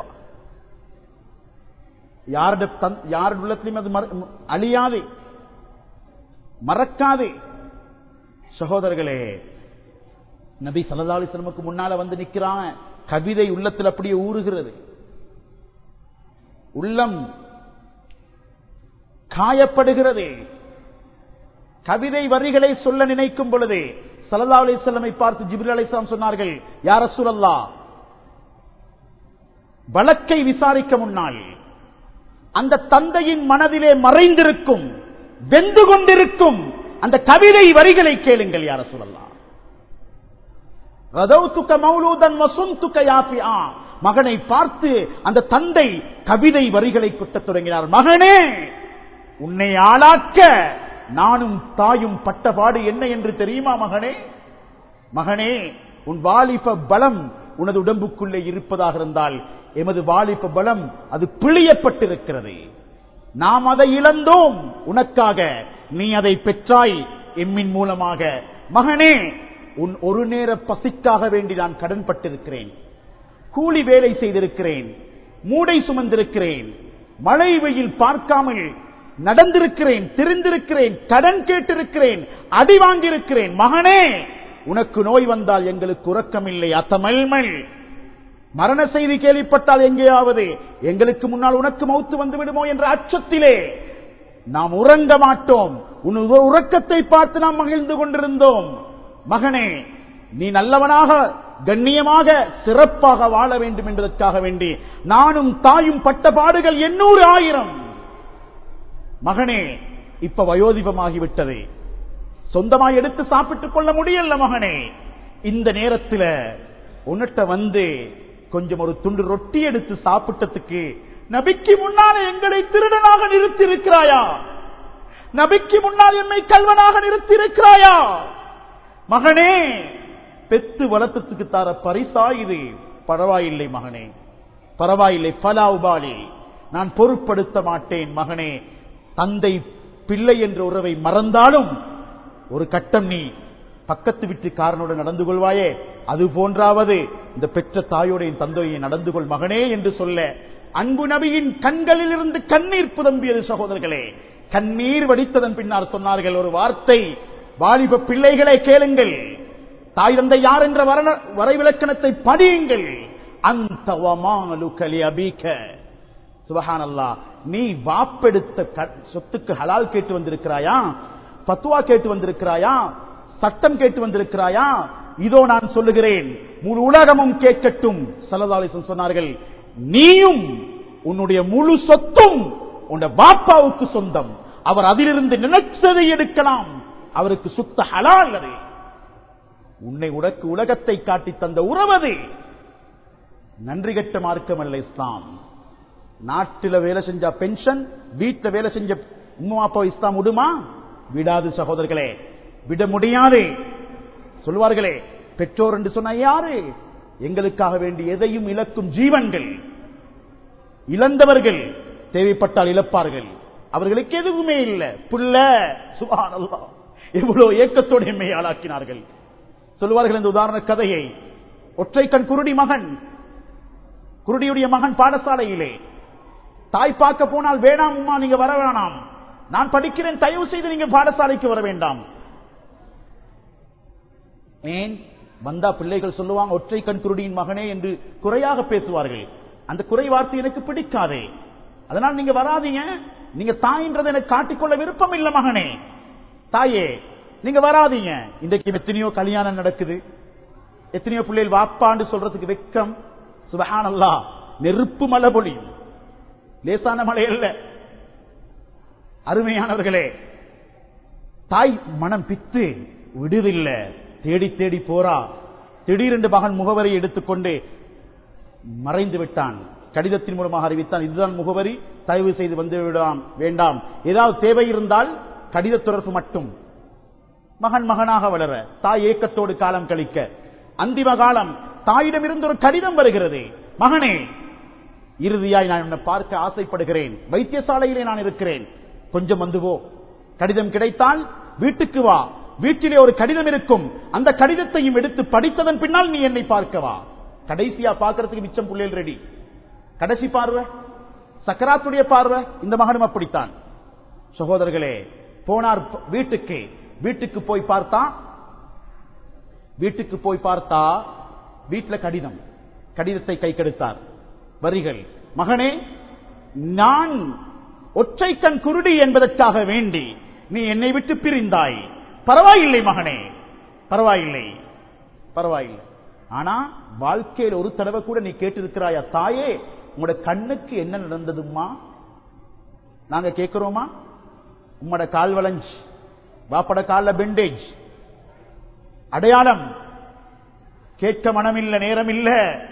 யாருடைய தன் யாருடைய உள்ளத்திலையும் அது மற- அழியாது மறக்காது சகோதரர்களே நபி சல்லா அலிஸ்லமுக்கு முன்னால வந்து நிக்கிறான் கவிதை உள்ளத்தில் அப்படியே ஊறுகிறது உள்ளம் காயப்படுகிறது கவிதை வரிகளை சொல்ல நினைக்கும் பொழுது சல்லா அலிஸ்லமை பார்த்து ஜிப்ரி அலிஸ்லாம் சொன்னார்கள் யார் ரசூலல்லா வழக்கை விசாரிக்க முன்னால் அந்த தந்தையின் மனதிலே மறைந்திருக்கும் வெந்து கொண்டிருக்கும் அந்த கவிதை வரிகளை கேளுங்கள் யார சொல்லலாம் ரதௌத்துக்க மௌலூதன் வசுந்துக்க யாஃபிஆ. மகனை பார்த்து அந்த தந்தை கவிதை வரிகளை கொட்டத் தொடங்கினார் மகனே உன்னை ஆளாக்க நானும் தாயும் பட்டபாடு என்ன என்று தெரியுமா மகனே மகனே உன் வாலிப பலம் உனது உடம்புக்குள்ளே இருப்பதாக இருந்தால் எமது வாலிப பலம் அது பிழியப்பட்டிருக்கிறது நாம் அதை இழந்தோம் உனக்காக நீ அதை பெற்றாய் எம்மின் மூலமாக மகனே உன் ஒரு நேர பசிக்காக வேண்டி நான் கடன்பட்டிருக்கிறேன் கூலி வேலை செய்திருக்கிறேன் மூடை சுமந்திருக்கிறேன் மழை வெயில் பார்க்காமல் நடந்திருக்கிறேன் தெரிந்திருக்கிறேன் கடன் கேட்டிருக்கிறேன் அடி வாங்கியிருக்கிறேன் மகனே உனக்கு நோய் வந்தால் எங்களுக்கு உறக்கமில்லை அத்தமல்மல் மரண செய்தி கேள்விப்பட்டால் எங்கேயாவது எங்களுக்கு முன்னால் உனக்கு மௌத்து வந்து விடுமோ என்ற அச்சத்திலே நாம் உறங்க மாட்டோம் உன் உ- உறக்கத்தை பார்த்து நாம் மகிழ்ந்து கொண்டிருந்தோம் மகனே நீ நல்லவனாக கண்ணியமாக சிறப்பாக வாழ வேண்டும் என்பதற்காக வேண்டி நானும் தாயும் பட்ட பாடுகள் எண்ணூறு ஆயிரம் மகனே இப்ப வயோதிபமாகிவிட்டது சொந்தமாய் எடுத்து சாப்பிட்டுக் கொள்ள முடியல மகனே இந்த நேரத்தில் உன்னிட்ட வந்து கொஞ்சம் ஒரு துண்டு ரொட்டி எடுத்து சாப்பிட்டதுக்கு நபிக்கு முன்னால எங்களை திருடனாக நிறுத்தி இருக்கிறாயா நபிக்கு முன்னால் என்னை கல்வனாக நிறுத்தி இருக்கிறாயா மகனே பெத்து வளர்த்ததுக்கு தார பரிசா இது பரவாயில்லை மகனே பரவாயில்லை பலா உபாலி நான் பொருட்படுத்த மாட்டேன் மகனே தந்தை பிள்ளை என்ற உறவை மறந்தாலும் ஒரு கட்டம் நீ பக்கத்து வீட்டுக்காரனோடு நடந்து கொள்வாயே அது போன்றாவது இந்த பெற்ற தாயோட என் தந்தையை நடந்து கொள் மகனே என்று சொல்ல அன்பு நபியின் கண்களில் இருந்து கண்ணீர் புதம்பியது சகோதரர்களே கண்ணீர் வடித்ததன் பின்னால் சொன்னார்கள் ஒரு வார்த்தை வாலிப பிள்ளைகளை கேளுங்கள் தாய் தந்தை யார் என்ற வரண- வரைவிலக்கணத்தை படியுங்கள் அந்த வமாலுகலி அபீக்க சுபஹானல்லா நீ வாப்பெடுத்த க- சொத்துக்கு ஹலால் கேட்டு வந்திருக்கிறாயா பத்துவா கேட்டு வந்திருக்கிறாயா சட்டம் கேட்டு வந்திருக்கிறாயா இதோ நான் சொல்லுகிறேன் முழு உலகமும் கேட்கட்டும் சல்லல்லாஹு சொன்னார்கள் நீயும் உன்னுடைய முழு சொத்தும் உன்னுடைய பாப்பாவுக்கு சொந்தம் அவர் அதிலிருந்து நினைச்சதை எடுக்கலாம் அவருக்கு சுத்த ஹலால் அது உன்னை உனக்கு உலகத்தை காட்டி தந்த உறவது நன்றி கட்ட மார்க்கம் அல்ல இஸ்லாம் நாட்டில வேலை செஞ்ச பென்ஷன் வீட்டுல வேலை செஞ்ச உம்மா அப்பா இஸ்லாம் விடுமா விடாது சகோதரர்களே விட முடியாது சொல்வார்களே பெற்றோர் என்று சொன்ன யாரு எங்களுக்காக வேண்டி எதையும் இழக்கும் ஜீவன்கள் இழந்தவர்கள் தேவைப்பட்டால் இழப்பார்கள் அவர்களுக்கு எதுவுமே இல்லை புள்ள சுபானல்லா எவ்வளவு ஏக்கத்தோடு எம்மை ஆளாக்கினார்கள் சொல்லுவார்கள் இந்த உதாரண கதையை ஒற்றை கண் குருடி மகன் குருடியுடைய மகன் பாடசாலையிலே தாய் பார்க்க போனால் வேணாம் உமா நீங்க வர வேணாம் நான் படிக்கிறேன் தயவு செய்து நீங்க பாடசாலைக்கு வர வேண்டாம் ஏன் வந்தா பிள்ளைகள் சொல்லுவாங்க ஒற்றை கண் குருடியின் மகனே என்று குறையாக பேசுவார்கள் அந்த குறை வார்த்தை எனக்கு பிடிக்காதே அதனால் நீங்க வராதீங்க நீங்க தாயின்றதை எனக்கு காட்டிக்கொள்ள விருப்பம் இல்ல மகனே தாயே நீங்க வராதீங்க இன்றைக்கு எத்தனையோ கல்யாணம் நடக்குது எத்தனையோ பிள்ளைகள் வாப்பான்னு சொல்றதுக்கு வெக்கம் சுபஹானல்லா நெருப்பு மலை பொழியும் லேசான மழை அல்ல அருமையானவர்களே தாய் மனம் பித்து விடுதில்லை தேடி தேடி போறா திடீரென்று மகன் முகவரி எடுத்துக்கொண்டு மறைந்து விட்டான் கடிதத்தின் மூலமாக அறிவித்தான் இதுதான் முகவரி தயவு செய்து வந்து விடலாம் வேண்டாம் ஏதாவது தேவை இருந்தால் கடித தொடர்பு மட்டும் மகன் மகனாக வளர தாய் ஏக்கத்தோடு காலம் கழிக்க அந்திம காலம் தாயிடமிருந்து ஒரு கடிதம் வருகிறது மகனே இறுதியாய் நான் உன்னை பார்க்க ஆசைப்படுகிறேன் வைத்தியசாலையிலே நான் இருக்கிறேன் கொஞ்சம் வந்து போ கடிதம் கிடைத்தால் வீட்டுக்கு வா வீட்டிலே ஒரு கடிதம் இருக்கும் அந்த கடிதத்தையும் எடுத்து படித்ததன் பின்னால் நீ என்னை பார்க்கவா கடைசியா பார்க்கறதுக்கு மிச்சம் புள்ளைகள் ரெடி கடைசி பார்வை சக்கராத்துடைய பார்வை இந்த மகனும் அப்படித்தான் சகோதரர்களே போனார் வீட்டுக்கு வீட்டுக்கு போய் பார்த்தா வீட்டுக்கு போய் பார்த்தா வீட்டுல கடிதம் கடிதத்தை கை கெடுத்தார் வரிகள் மகனே நான் ஒற்றை கண் குருடி என்பதற்காக வேண்டி நீ என்னை விட்டு பிரிந்தாய் பரவாயில்லை மகனே பரவாயில்லை பரவாயில்லை ஆனா வாழ்க்கையில் ஒரு தடவை கூட நீ கேட்டிருக்கிறாயா தாயே உங்களோட கண்ணுக்கு என்ன நடந்ததுமா நாங்க கேட்கிறோமா உம்மோட கால் வளைஞ்சு வாப்பட கால பெண்டேஜ் அடையாளம் கேட்க மனமில்ல நேரம் இல்ல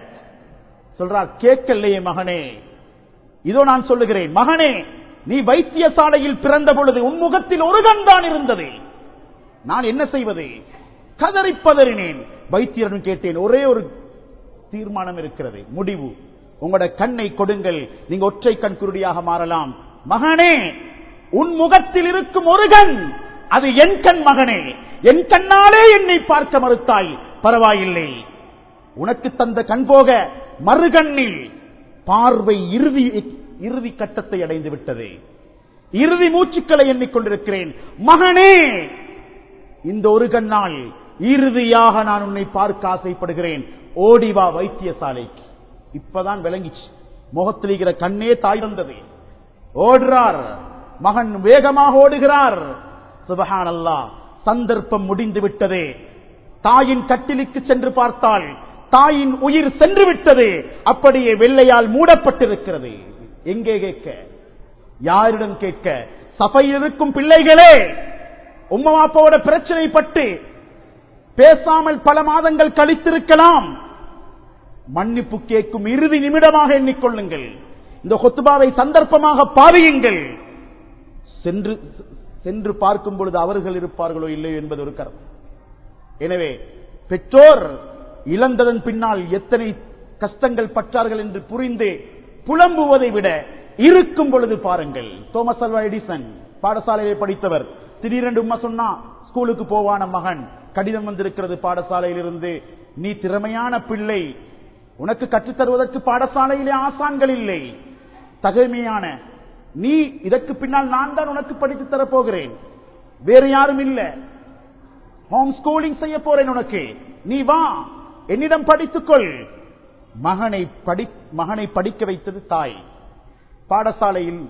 சொல்றார் கேட்கலையே மகனே இதோ நான் சொல்லுகிறேன் மகனே நீ வைத்தியசாலையில் பிறந்த பொழுது உன்முகத்தில் ஒரு கண் தான் இருந்தது நான் என்ன செய்வது கதறி பதறினேன் வைத்தியரும் கேட்டேன் ஒரே ஒரு தீர்மானம் இருக்கிறது முடிவு உங்களோட கண்ணை கொடுங்கள் நீங்க ஒற்றை கண் குருடியாக மாறலாம் மகனே உன் முகத்தில் இருக்கும் ஒரு கண் அது என் கண் மகனே என் கண்ணாலே என்னை பார்க்க மறுத்தாய் பரவாயில்லை உனக்கு தந்த கண் போக மறுகண்ணில் பார்வை இறுதி இறுதி கட்டத்தை அடைந்து விட்டது இறுதி மூச்சுக்களை எண்ணிக்கொண்டிருக்கிறேன் மகனே இந்த ஒரு கண்ணால் இறுதியாக நான் உன்னை பார்க்க ஆசைப்படுகிறேன் ஓடிவா வைத்தியசாலைக்கு இப்பதான் விளங்கிச்சு முகத்தில் இருக்கிற கண்ணே தாய் வந்தது ஓடுறார் மகன் வேகமாக ஓடுகிறார் சுபஹான் அல்லா சந்தர்ப்பம் முடிந்து விட்டது தாயின் கட்டிலுக்கு சென்று பார்த்தால் தாயின் உயிர் சென்று விட்டது அப்படியே வெள்ளையால் மூடப்பட்டிருக்கிறது எங்கே கேட்க யாரிடம் கேட்க சபையில் இருக்கும் பிள்ளைகளே உம்மவாப்பாவோட பிரச்சனைப்பட்டு பேசாமல் பல மாதங்கள் கழித்திருக்கலாம் மன்னிப்பு கேட்கும் இறுதி நிமிடமாக எண்ணிக்கொள்ளுங்கள் இந்த கொத்துபாவை சந்தர்ப்பமாக பாவியுங்கள் சென்று சென்று பார்க்கும் பொழுது அவர்கள் இருப்பார்களோ இல்லையோ என்பது ஒரு கரம் எனவே பெற்றோர் இழந்ததன் பின்னால் எத்தனை கஷ்டங்கள் பற்றார்கள் என்று புரிந்து புலம்புவதை விட இருக்கும் பொழுது பாருங்கள் தோமஸ் அல்வா எடிசன் பாடசாலையை படித்தவர் திடீரென்று உமா சொன்னா ஸ்கூலுக்கு போவான மகன் கடிதம் வந்திருக்கிறது பாடசாலையிலிருந்து நீ திறமையான பிள்ளை உனக்கு கற்றுத்தருவதற்கு பாடசாலையிலே ஆசான்கள் இல்லை தகைமையான நீ இதற்கு பின்னால் நான் தான் உனக்கு படித்து தரப்போகிறேன் வேறு யாரும் இல்ல ஹோம் ஸ்கூலிங் செய்ய போறேன் உனக்கு நீ வா என்னிடம் படித்துக்கொள் மகனை படி மகனை படிக்க வைத்தது தாய் பாடசாலையில்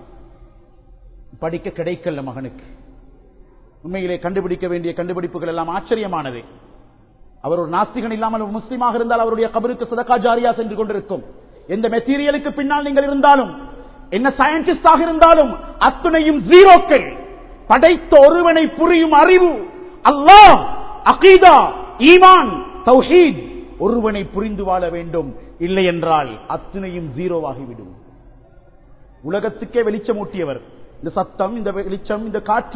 படிக்க கிடைக்கல மகனுக்கு உண்மையிலே கண்டுபிடிக்க வேண்டிய கண்டுபிடிப்புகள் எல்லாம் ஆச்சரியமானது அவர் ஒரு நாஸ்திகன் இல்லாமல் ஒரு முஸ்லீமாக இருந்தால் அவருடைய கபருக்கு சதகா ஜாரியா சென்று கொண்டிருக்கும் எந்த மெட்டீரியலுக்கு பின்னால் நீங்கள் இருந்தாலும் என்ன சயின்டிஸ்டாக இருந்தாலும் அத்துணையும் ஜீரோக்கள் படைத்த ஒருவனை புரியும் அறிவு அல்லாஹ் அகீதா ஈமான் தௌஹீத் ஒருவனை புரிந்து வாழ வேண்டும் இல்லை என்றால் அத்துணையும் ஜீரோவாகிவிடும் உலகத்துக்கே வெளிச்சமூட்டியவர் இந்த சத்தம் இந்த வெளிச்சம் இந்த காற்று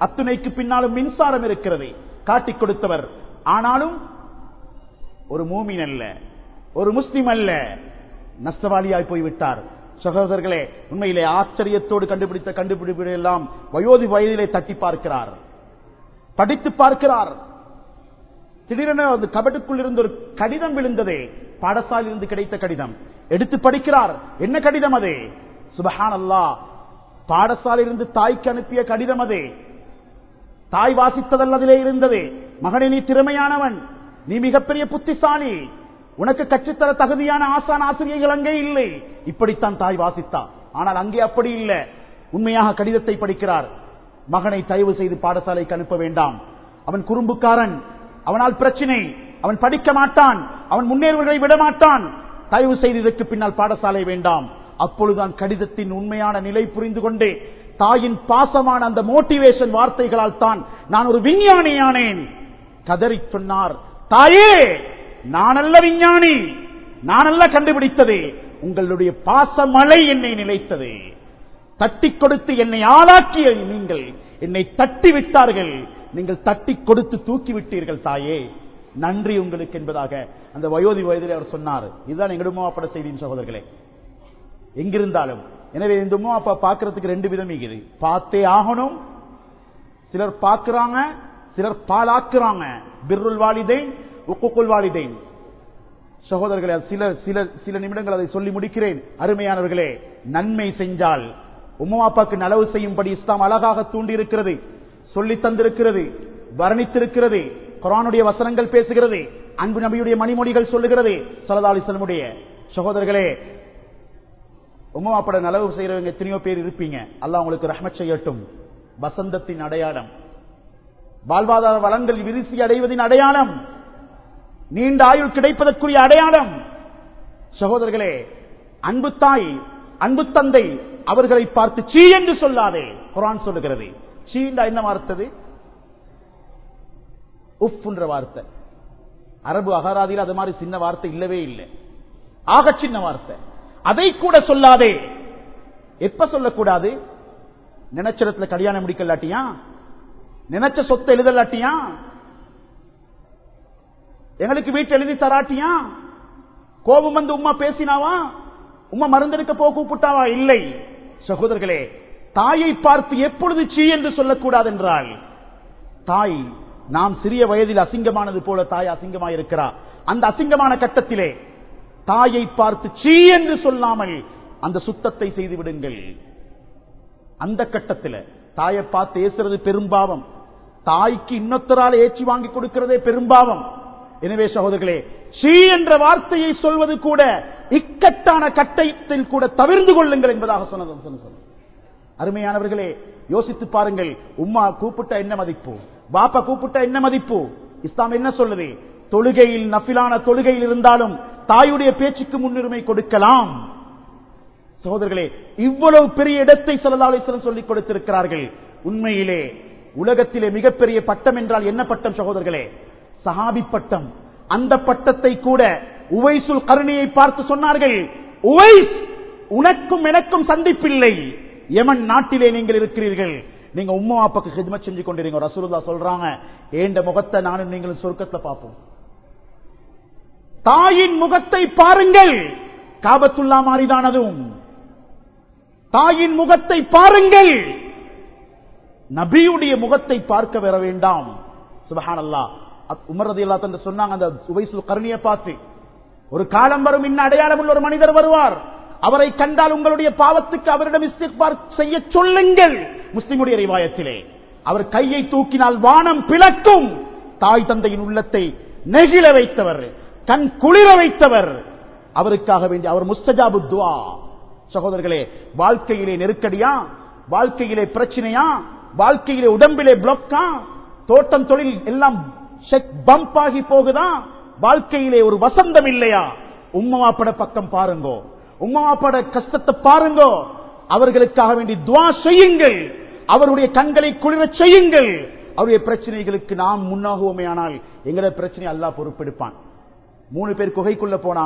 அத்துணைக்கு பின்னாலும் மின்சாரம் இருக்கிறது காட்டிக் கொடுத்தவர் ஆனாலும் ஒரு மூமின் அல்ல ஒரு முஸ்லிம் அல்ல நஷ்டவாளியாய் போய்விட்டார் சகோதரர்களே உண்மையிலே ஆச்சரியத்தோடு கண்டுபிடித்த கண்டுபிடிப்புகளை எல்லாம் வயோதி வயதிலே தட்டி பார்க்கிறார் படித்து பார்க்கிறார் திடீரென அந்த கபட்டுக்குள் இருந்து ஒரு கடிதம் விழுந்ததே பாடசாலையில் இருந்து கிடைத்த கடிதம் எடுத்து படிக்கிறார் என்ன கடிதம் அது சுபஹான் அல்லா பாடசாலையிலிருந்து தாய்க்கு அனுப்பிய கடிதம் அது தாய் வாசித்ததல் அதிலே இருந்தது மகனே நீ திறமையானவன் நீ மிகப்பெரிய புத்திசாலி உனக்கு கற்றுத்தர தகுதியான ஆசான் ஆசிரியர்கள் அங்கே இல்லை இப்படித்தான் தாய் வாசித்தா ஆனால் அங்கே அப்படி இல்லை உண்மையாக கடிதத்தை படிக்கிறார் மகனை தயவு செய்து பாடசாலைக்கு அனுப்ப வேண்டாம் அவன் குறும்புக்காரன் அவனால் பிரச்சனை அவன் படிக்க மாட்டான் அவன் முன்னேறுவதை விட மாட்டான் தயவு செய்து இதற்கு பின்னால் பாடசாலை வேண்டாம் அப்பொழுதுதான் கடிதத்தின் உண்மையான நிலை புரிந்து கொண்டு தாயின் பாசமான அந்த மோட்டிவேஷன் வார்த்தைகளால் தான் நான் ஒரு விஞ்ஞானியானேன் கதறி சொன்னார் தாயே நான் அல்ல விஞ்ஞானி நான் அல்ல கண்டுபிடித்தது உங்களுடைய பாசமலை என்னை நிலைத்தது தட்டி கொடுத்து என்னை ஆளாக்கிய நீங்கள் என்னை தட்டி விட்டார்கள் நீங்கள் தட்டி கொடுத்து தூக்கி விட்டீர்கள் தாயே நன்றி உங்களுக்கு என்பதாக அந்த வயோதி வயதில் அவர் சொன்னார் இதுதான் எங்களுடைய உமாப்பட செய்தியின் சகோதரர்களே எங்கிருந்தாலும் எனவே இந்த உமா அப்பா பார்க்கறதுக்கு ரெண்டு விதம் இருக்குது பார்த்தே ஆகணும் சிலர் பார்க்கிறாங்க சிலர் பாலாக்குறாங்க பிர்ருல் வாலிதேன் உக்குக்குல் வாலிதேன் சகோதரர்களே சில சில சில நிமிடங்கள் அதை சொல்லி முடிக்கிறேன் அருமையானவர்களே நன்மை செஞ்சால் உமாப்பாக்கு நலவு செய்யும்படி இஸ்லாம் அழகாக தூண்டி இருக்கிறது சொல்லி தந்திருக்கிறது வர்ணித்திருக்கிறது குரானுடைய வசனங்கள் பேசுகிறது அன்பு நபியுடைய மணிமொழிகள் சொல்லுகிறது சலதாலிசனுடைய சகோதரர்களே உமாப்பட நலவு செய்யறவங்க எத்தனையோ பேர் இருப்பீங்க அல்லாஹ் உங்களுக்கு ரஹ்மத் செய்யட்டும் வசந்தத்தின் அடையாளம் வாழ்வாதார வளங்கள் விரிசி அடைவதின் அடையாளம் நீண்ட ஆயுள் கிடைப்பதற்குரிய அடையாளம் சகோதரர்களே அன்பு தாய் அன்பு தந்தை அவர்களை பார்த்து சீ என்று சொல்லாதே குரான் சொல்லுகிறது சீண்டா என்ன வார்த்தது உஃப் என்ற வார்த்தை அரபு அகராதியில் அது மாதிரி சின்ன வார்த்தை இல்லவே இல்லை ஆக சின்ன வார்த்தை அதை கூட சொல்லாதே எப்ப சொல்லக்கூடாது நினைச்சடத்துல கல்யாணம் முடிக்கலாட்டியா நினைச்ச சொத்தை எழுதலாட்டியா எங்களுக்கு வீட்டு எழுதி தராட்டியா கோபம் வந்து உமா பேசினாவா உமா மருந்தெடுக்க போக கூப்பிட்டாவா இல்லை சகோதரர்களே தாயை பார்த்து எப்பொழுது சீ என்று சொல்லக்கூடாது என்றால் தாய் நாம் சிறிய வயதில் அசிங்கமானது போல தாய் அசிங்கமாயிருக்கிறார் அந்த அசிங்கமான கட்டத்திலே தாயை பார்த்து சீ என்று சொல்லாமல் அந்த சுத்தத்தை செய்து விடுங்கள் அந்த கட்டத்தில் தாயை பார்த்து ஏசுறது பெரும்பாவம் தாய்க்கு இன்னொத்தரால் ஏற்றி வாங்கி கொடுக்கிறதே பெரும்பாவம் எனவே சகோதரர்களே ஷீ என்ற வார்த்தையை சொல்வது கூட இக்கட்டான கட்டத்தில் கூட தவிர்ந்து கொள்ளுங்கள் என்பதாக சொன்னது அருமையானவர்களே யோசித்து பாருங்கள் உம்மா கூப்பிட்ட என்ன மதிப்பு பாப்பா கூப்பிட்ட என்ன மதிப்பு இஸ்லாம் என்ன சொல்லுது தொழுகையில் நஃபிலான தொழுகையில் இருந்தாலும் தாயுடைய பேச்சுக்கு முன்னுரிமை கொடுக்கலாம் சகோதரர்களே இவ்வளவு பெரிய இடத்தை சொல்லலாலேஸ்வரம் சொல்லிக் கொடுத்திருக்கிறார்கள் உண்மையிலே உலகத்திலே மிகப்பெரிய பட்டம் என்றால் என்ன பட்டம் சகோதரர்களே சஹாபி பட்டம் அந்த பட்டத்தை கூட உவைசுல் கருணையை பார்த்து சொன்னார்கள் உவைஸ் உனக்கும் எனக்கும் சந்திப்பில்லை யமன் நாட்டிலே நீங்கள் இருக்கிறீர்கள் நீங்க உம்மா அப்பாக்கு ஹிதமத் செஞ்சு கொண்டிருங்க ரசூலுல்லா சொல்றாங்க ஏண்ட முகத்தை நானும் நீங்களும் சொர்க்கத்துல பார்ப்போம் தாயின் முகத்தை பாருங்கள் காபத்துல்லா மாறிதானதும் தாயின் முகத்தை பாருங்கள் நபியுடைய முகத்தை பார்க்க வர வேண்டாம் சுபஹானல்லா உமரது எல்லா தந்து சொன்னாங்க அந்த உவைசுல் கருணியை பார்த்து ஒரு காலம் வரும் இன்ன அடையாளம் உள்ள ஒரு மனிதர் வருவார் அவரை கண்டால் உங்களுடைய பாவத்துக்கு அவரிடம் இஸ்திக்பார் செய்ய சொல்லுங்கள் முஸ்லிமுடைய ரிவாயத்திலே அவர் கையை தூக்கினால் வானம் பிளக்கும் தாய் தந்தையின் உள்ளத்தை நெகிழ வைத்தவர் கண் குளிர வைத்தவர் அவருக்காக வேண்டிய அவர் முஸ்தஜாபு துவா சகோதரர்களே வாழ்க்கையிலே நெருக்கடியா வாழ்க்கையிலே பிரச்சனையா வாழ்க்கையிலே உடம்பிலே பிளாக்கா தோட்டம் தொழில் எல்லாம் பம்ப் ஆகி போகுதா வாழ்க்கையிலே ஒரு வசந்தம் இல்லையா உம்மவாப்பட பக்கம் பாருங்கோ உம்மவாப்பட கஷ்டத்தை பாருங்கோ அவர்களுக்காக வேண்டி துவா செய்யுங்கள் அவருடைய கண்களை குளிர செய்யுங்கள் அவருடைய பிரச்சனைகளுக்கு நாம் முன்னாகுவோமே ஆனால் எங்களோட பிரச்சனை அல்லா பொறுப்பெடுப்பான் மூணு பேர் குகைக்குள்ள போனாங்க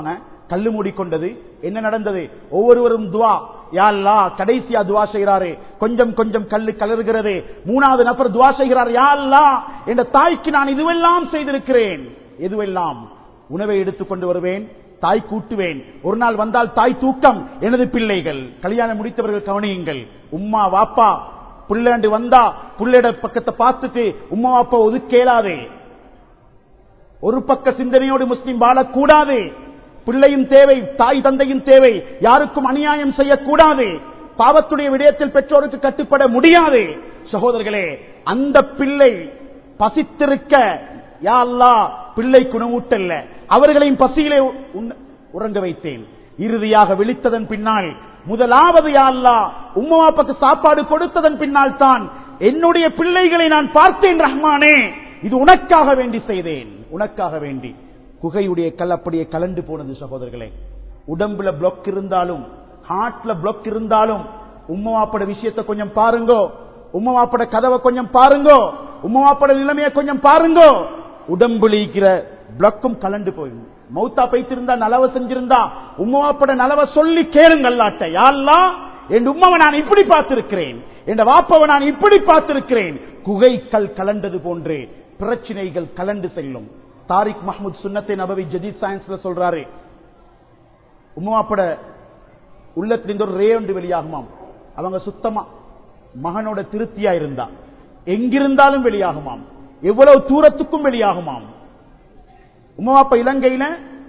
கல்லு மூடிக்கொண்டது என்ன நடந்தது ஒவ்வொருவரும் துவா யா அல்லாஹ் கடைசியா துவா செய்கிறாரு கொஞ்சம் கொஞ்சம் கல்லு கலருகிறது மூணாவது நபர் துவா செய்கிறார் யா அல்லாஹ் என்ற தாய்க்கு நான் இதுவெல்லாம் செய்திருக்கிறேன் எதுவெல்லாம் உணவை எடுத்துக்கொண்டு வருவேன் தாய் கூட்டுவேன் ஒரு நாள் வந்தால் தாய் தூக்கம் எனது பிள்ளைகள் கல்யாணம் முடித்தவர்கள் கவனியுங்கள் உம்மா வாப்பா புள்ளாண்டு வந்தா புள்ளைட பக்கத்தை பார்த்துட்டு உம்மா வாப்பா ஒதுக்கேலாதே ஒரு பக்க சிந்தனையோடு முஸ்லிம் வாழக்கூடாது பிள்ளையும் தேவை தாய் தந்தையும் தேவை யாருக்கும் அநியாயம் செய்யக்கூடாது பாவத்துடைய விடயத்தில் பெற்றோருக்கு கட்டுப்பட முடியாது சகோதரர்களே அந்த பிள்ளை பசித்திருக்க யா அல்லாஹ் பிள்ளை குணமூட்டல்ல அவர்களையும் பசியிலே உண்ண- உறங்க வைத்தேன் இறுதியாக விழித்ததன் பின்னால் முதலாவது யா அல்லாஹ் உம்மா அப்பாக்கு சாப்பாடு கொடுத்ததன் பின்னால் தான் என்னுடைய பிள்ளைகளை நான் பார்த்தேன் ரஹ்மானே இது உனக்காக வேண்டி செய்தேன் உனக்காக வேண்டி குகையுடைய கல் அப்படியே கலண்டு போனது சகோதரர்களே உடம்புல பிளாக் இருந்தாலும் ஹார்ட்ல பிளாக் இருந்தாலும் உம்மவாப்பட விஷயத்தை கொஞ்சம் பாருங்கோ உம்மவாப்பட கதவை கொஞ்சம் பாருங்கோ உம்மவாப்பட நிலைமையை கொஞ்சம் பாருங்கோ உடம்புல இருக்கிற பிளக்கும் கலண்டு போயிடும் மௌத்தா பைத்திருந்தா நலவ செஞ்சிருந்தா உம்மவாப்பட நலவ சொல்லி கேளுங்க அல்லாட்ட யாழ்லா என் உம்மாவை நான் இப்படி பார்த்திருக்கிறேன் என் வாப்பாவை நான் இப்படி பார்த்திருக்கிறேன் குகைக்கல் கலண்டது போன்று பிரச்சனைகள் கலண்டு செல்லும் தாரிக் மஹ்மூத் சுன்னத்தை நபவி ஜதீத் சயின்ஸ்ல சொல்றாரு உம்மாப்பட உள்ளத்திலிருந்து ஒரு ரே ஒன்று வெளியாகுமாம் அவங்க சுத்தமா மகனோட திருப்தியா இருந்தா எங்கிருந்தாலும் வெளியாகுமாம் எவ்வளவு தூரத்துக்கும் வெளியாகுமாம் உமாப்பா இலங்கையில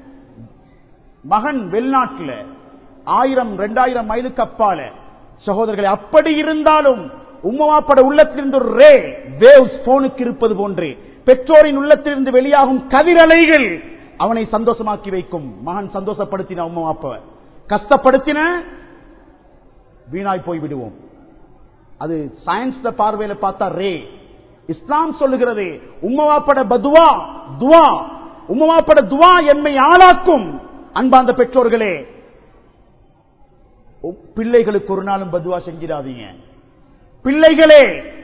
மகன் வெளிநாட்டுல ஆயிரம் ரெண்டாயிரம் மைலுக்கு அப்பால சகோதரர்களே அப்படி இருந்தாலும் உம்மவாப்பட உள்ளத்திலிருந்து ஒரு ரே வேவ்ஸ் போனுக்கு இருப்பது போன்று பெற்றோரின் உள்ளத்திலிருந்து வெளியாகும் கதிரலைகள் அவனை சந்தோஷமாக்கி வைக்கும் மகன் சந்தோஷப்படுத்தின உம்மவாப்ப கஷ்டப்படுத்தின வீணாய் போய் விடுவோம் அது சயின்ஸ் பார்வையில பார்த்தா ரே இஸ்லாம் சொல்லுகிறது உம்மவாப்பட பதுவா துவா உம்மவாப்பட துவா எம்மை ஆளாக்கும் அன்பாந்த பெற்றோர்களே உம் பிள்ளைகளுக்கு ஒரு நாளும் பதுவா செஞ்சிடாதீங்க பிள்ளைகளே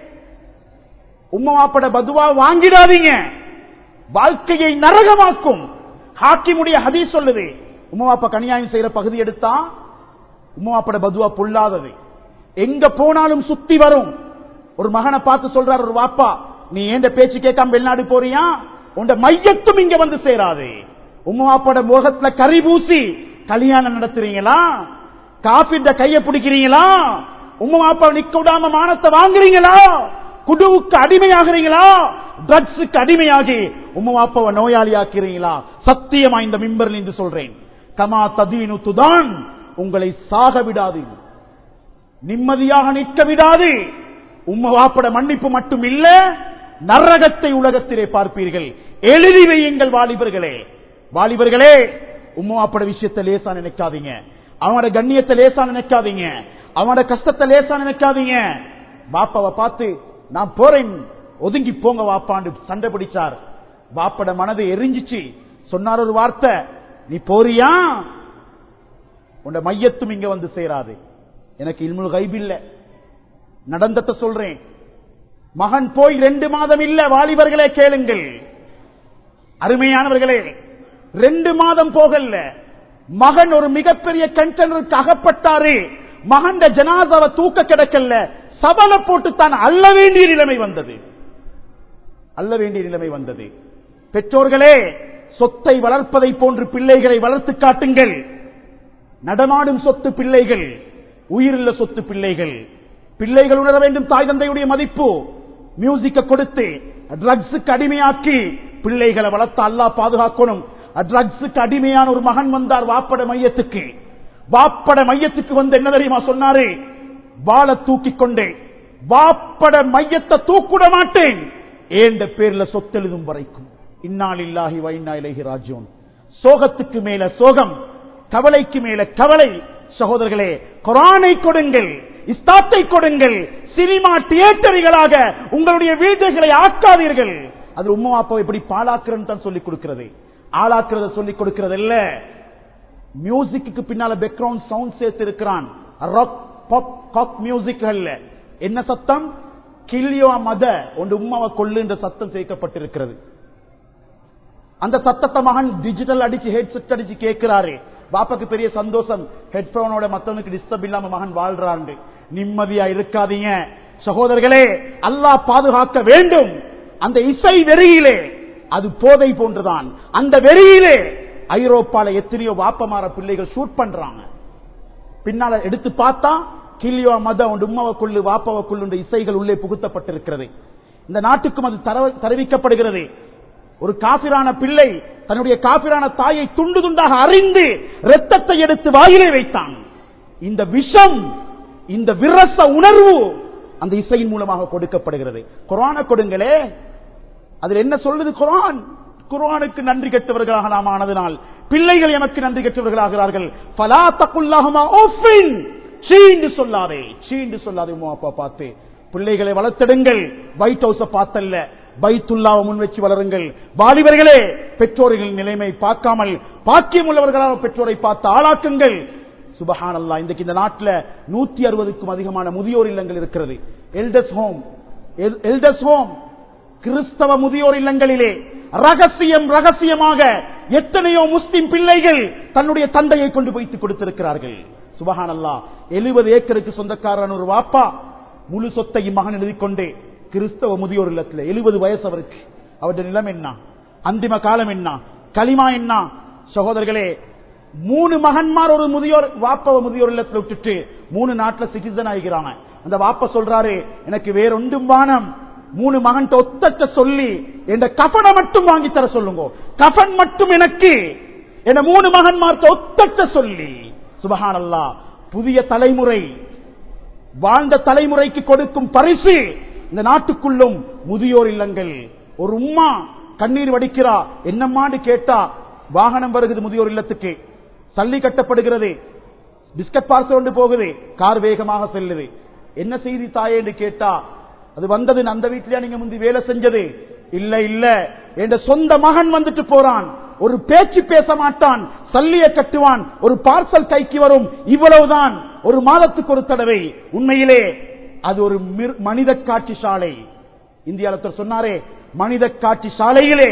உம்மவாப்பட பதுவா வாங்கிடாதீங்க வாழ்க்கையை நரகமாக்கும் ஹாக்கிமுடைய ஹதீஸ் சொல்லுது உம்மவாப்பா கனியாயம் செய்யற பகுதி எடுத்தா உம்மவாப்பட பதுவா பொல்லாதது எங்க போனாலும் சுத்தி வரும் ஒரு மகனை பார்த்து சொல்றார் ஒரு வாப்பா நீ ஏண்ட பேச்சு கேட்காம வெளிநாடு போறியா உண்ட மையத்தும் இங்க வந்து சேராது உம்மாப்பட முகத்துல கறி பூசி கல்யாணம் நடத்துறீங்களா காப்பிட்ட கைய பிடிக்கிறீங்களா உம்மாப்பா நிக்க விடாம மானத்தை வாங்குறீங்களா குடுவுக்கு அடிமையாகிறீங்களா ட்ரக்ஸுக்கு அடிமையாகி உம்மாப்பாவை நோயாளி ஆக்கிறீங்களா சத்தியமா இந்த மிம்பரில் என்று சொல்றேன் கமா ததீனு துதான் உங்களை சாக விடாது நிம்மதியாக நிற்க விடாது உம்ம வாப்பட மன்னிப்பு மட்டும் இல்ல நரகத்தை உலகத்திலே பார்ப்பீர்கள் எழுதி வையுங்கள் வாலிபர்களே வாலிபர்களே உம்ம வாப்பட விஷயத்தை லேசா நினைக்காதீங்க அவனோட கண்ணியத்தை லேசா நினைக்காதீங்க அவனோட கஷ்டத்தை லேசா நினைக்காதீங்க பாப்பாவை பார்த்து நான் போறேன் ஒதுங்கி போங்க வாப்பாண்டு சண்டை பிடிச்சார் பாப்பட மனது எரிஞ்சிச்சு சொன்னார் ஒரு வார்த்தை நீ போறியா உண்ட மையத்தும் இங்க வந்து சேராது எனக்கு இல்முல் கைப் இல்ல நடந்தத சொல்றேன் மகன் போய் ரெண்டு மாதம் இல்ல வாலிபர்களே கேளுங்கள் அருமையானவர்களே ரெண்டு மாதம் போகல மகன் ஒரு மிகப்பெரிய கண்டனருக்கு அகப்பட்டாரு மகன் ஜனாதாவை தூக்க கிடக்கல சபல போட்டு தான் அல்ல வேண்டிய நிலைமை வந்தது அல்ல வேண்டிய நிலைமை வந்தது பெற்றோர்களே சொத்தை வளர்ப்பதை போன்று பிள்ளைகளை வளர்த்து காட்டுங்கள் நடமாடும் சொத்து பிள்ளைகள் உயிருள்ள சொத்து பிள்ளைகள் பிள்ளைகள் உணர வேண்டும் தாய் தந்தையுடைய மதிப்பு மியூசிக்க கொடுத்து ட்ரக்ஸுக்கு அடிமையாக்கி பிள்ளைகளை வளர்த்த அல்லா பாதுகாக்கணும் ட்ரக்ஸுக்கு அடிமையான ஒரு மகன் வந்தார் வாப்பட மையத்துக்கு வாப்பட மையத்துக்கு வந்து என்ன தெரியுமா சொன்னாரு வாழ தூக்கிக் கொண்டே வாப்பட மையத்தை தூக்கிட மாட்டேன் ஏண்ட பேர்ல சொத்தெழுதும் வரைக்கும் இன்னால் இல்லாஹி வைனா இலகி ராஜோன் சோகத்துக்கு மேல சோகம் கவலைக்கு மேல கவலை சகோதரர்களே குரானை கொடுங்கள் இஸ்தாத்தை கொடுங்கள் சினிமா தியேட்டர்களாக உங்களுடைய வீடுகளை ஆக்காதீர்கள் அது உம்மா அப்பா எப்படி பாலாக்குறன்னு தான் சொல்லிக் கொடுக்கிறது ஆளாக்குறத சொல்லிக் கொடுக்கிறது இல்ல மியூசிக்கு பின்னால பேக்ரவுண்ட் சவுண்ட் சேர்த்து இருக்கிறான் ராக் பாப் காக் மியூசிக்கல்ல என்ன சத்தம் கில்லியோ மத ஒன்று உம்மாவை கொள்ளு என்ற சத்தம் சேர்க்கப்பட்டிருக்கிறது அந்த சத்தத்தை மகன் டிஜிட்டல் அடிச்சு ஹெட்செட் அடிச்சு கேட்கிறாரு பாப்பாக்கு பெரிய சந்தோஷம் ஹெட்போனோட மத்தவனுக்கு டிஸ்டர்ப் இல்லாம மகன் வாழ்றாண்டு நிம்மதியா இருக்காதீங்க சகோதரர்களே அல்லாஹ் பாதுகாக்க வேண்டும் அந்த இசை வெறியிலே அது போதை போன்றுதான் அந்த வெறியிலே ஐரோப்பால எத்தனையோ வாப்பமார பிள்ளைகள் ஷூட் பண்றாங்க பின்னால எடுத்து பார்த்தா கிளியோ மத உண்டு உம்மவக்குள்ளு வாப்பவக்குள்ளு இசைகள் உள்ளே புகுத்தப்பட்டிருக்கிறது இந்த நாட்டுக்கும் அது தரவ- தெரிவிக்கப்படுகிறது ஒரு காபிரான பிள்ளை தன்னுடைய காபிரான தாயை துண்டு துண்டாக அறிந்து ரத்தத்தை எடுத்து வாயிலே வைத்தான் இந்த விஷம் இந்த விரச உணர்வு அந்த இசையின் மூலமாக கொடுக்கப்படுகிறது குரான கொடுங்களே அதில் என்ன சொல்லுது குரான் குரானுக்கு நன்றி கெட்டவர்களாக நாம் ஆனதனால் பிள்ளைகள் எமக்கு நன்றி கெட்டவர்களாகிறார்கள் ஃபலா தக்குல்லாஹுமா உஃபின் சீண்டு சொல்லாதே சீண்டு சொல்லாதே உம்மா அப்பா பார்த்து பிள்ளைகளை வளர்த்தெடுங்கள் ஒயிட் ஹவுஸ பார்த்தல்ல பைத்துல்லாவை முன் வச்சு வளருங்கள் வாலிபர்களே பெற்றோர்களின் நிலைமை பார்க்காமல் பாக்கியம் உள்ளவர்களாக பெற்றோரை பார்த்து ஆளாக்குங்கள் சுபஹான் அல்லா இன்றைக்கு இந்த நாட்டில் நூத்தி அறுபதுக்கும் அதிகமான முதியோர் இல்லங்கள் இருக்கிறது எல்டஸ் ஹோம் எல்டஸ் ஹோம் கிறிஸ்தவ முதியோர் இல்லங்களிலே ரகசியம் ரகசியமாக எத்தனையோ முஸ்லிம் பிள்ளைகள் தன்னுடைய தந்தையை கொண்டு வைத்து கொடுத்திருக்கிறார்கள் சுபஹான் அல்லா எழுபது ஏக்கருக்கு சொந்தக்காரன் ஒரு வாப்பா முழு சொத்தையும் மகன் எழுதி கொண்டே கிறிஸ்தவ முதியோர் இல்லத்தில் எழுபது வயசு அவருக்கு அவருடைய நிலம் என்ன அந்திம காலம் என்ன களிமா என்ன சகோதரர்களே மூணு மகன்மார் ஒரு முதியோர் வாப்ப முதியோர் இல்லத்துல விட்டுட்டு மூணு நாட்டுல சிட்டிசன் ஆகிறாங்க அந்த வாப்ப சொல்றாரு எனக்கு வேற ஒன்றும் வானம் மூணு மகன் ஒத்தச்ச சொல்லி என்ற கஃபனை மட்டும் வாங்கி தர சொல்லுங்க கஃபன் மட்டும் எனக்கு என மூணு மகன்மார்க்கு ஒத்தச்ச சொல்லி சுபஹானல்லா புதிய தலைமுறை வாழ்ந்த தலைமுறைக்கு கொடுக்கும் பரிசு இந்த நாட்டுக்குள்ளும் முதியோர் இல்லங்கள் ஒரு உம்மா கண்ணீர் வடிக்கிறா என்னம்மான்னு கேட்டா வாகனம் வருகிறது முதியோர் இல்லத்துக்கு சல்லி கட்டப்படுகிறது பிஸ்கட் பார்சல் கொண்டு போகுது கார் வேகமாக செல்லுது என்ன செய்தி தாயே என்று கேட்டா அது வந்தது அந்த வீட்லயா நீங்க முந்தி வேலை செஞ்சது இல்ல இல்ல என்ற சொந்த மகன் வந்துட்டு போறான் ஒரு பேச்சு பேச மாட்டான் சல்லிய கட்டுவான் ஒரு பார்சல் கைக்கு வரும் இவ்வளவுதான் ஒரு மாதத்துக்கு ஒரு தடவை உண்மையிலே அது ஒரு மிர்- மனித காட்சி சாலை இந்தியாவில் ஒருத்தர் சொன்னாரே மனித காட்சி சாலையிலே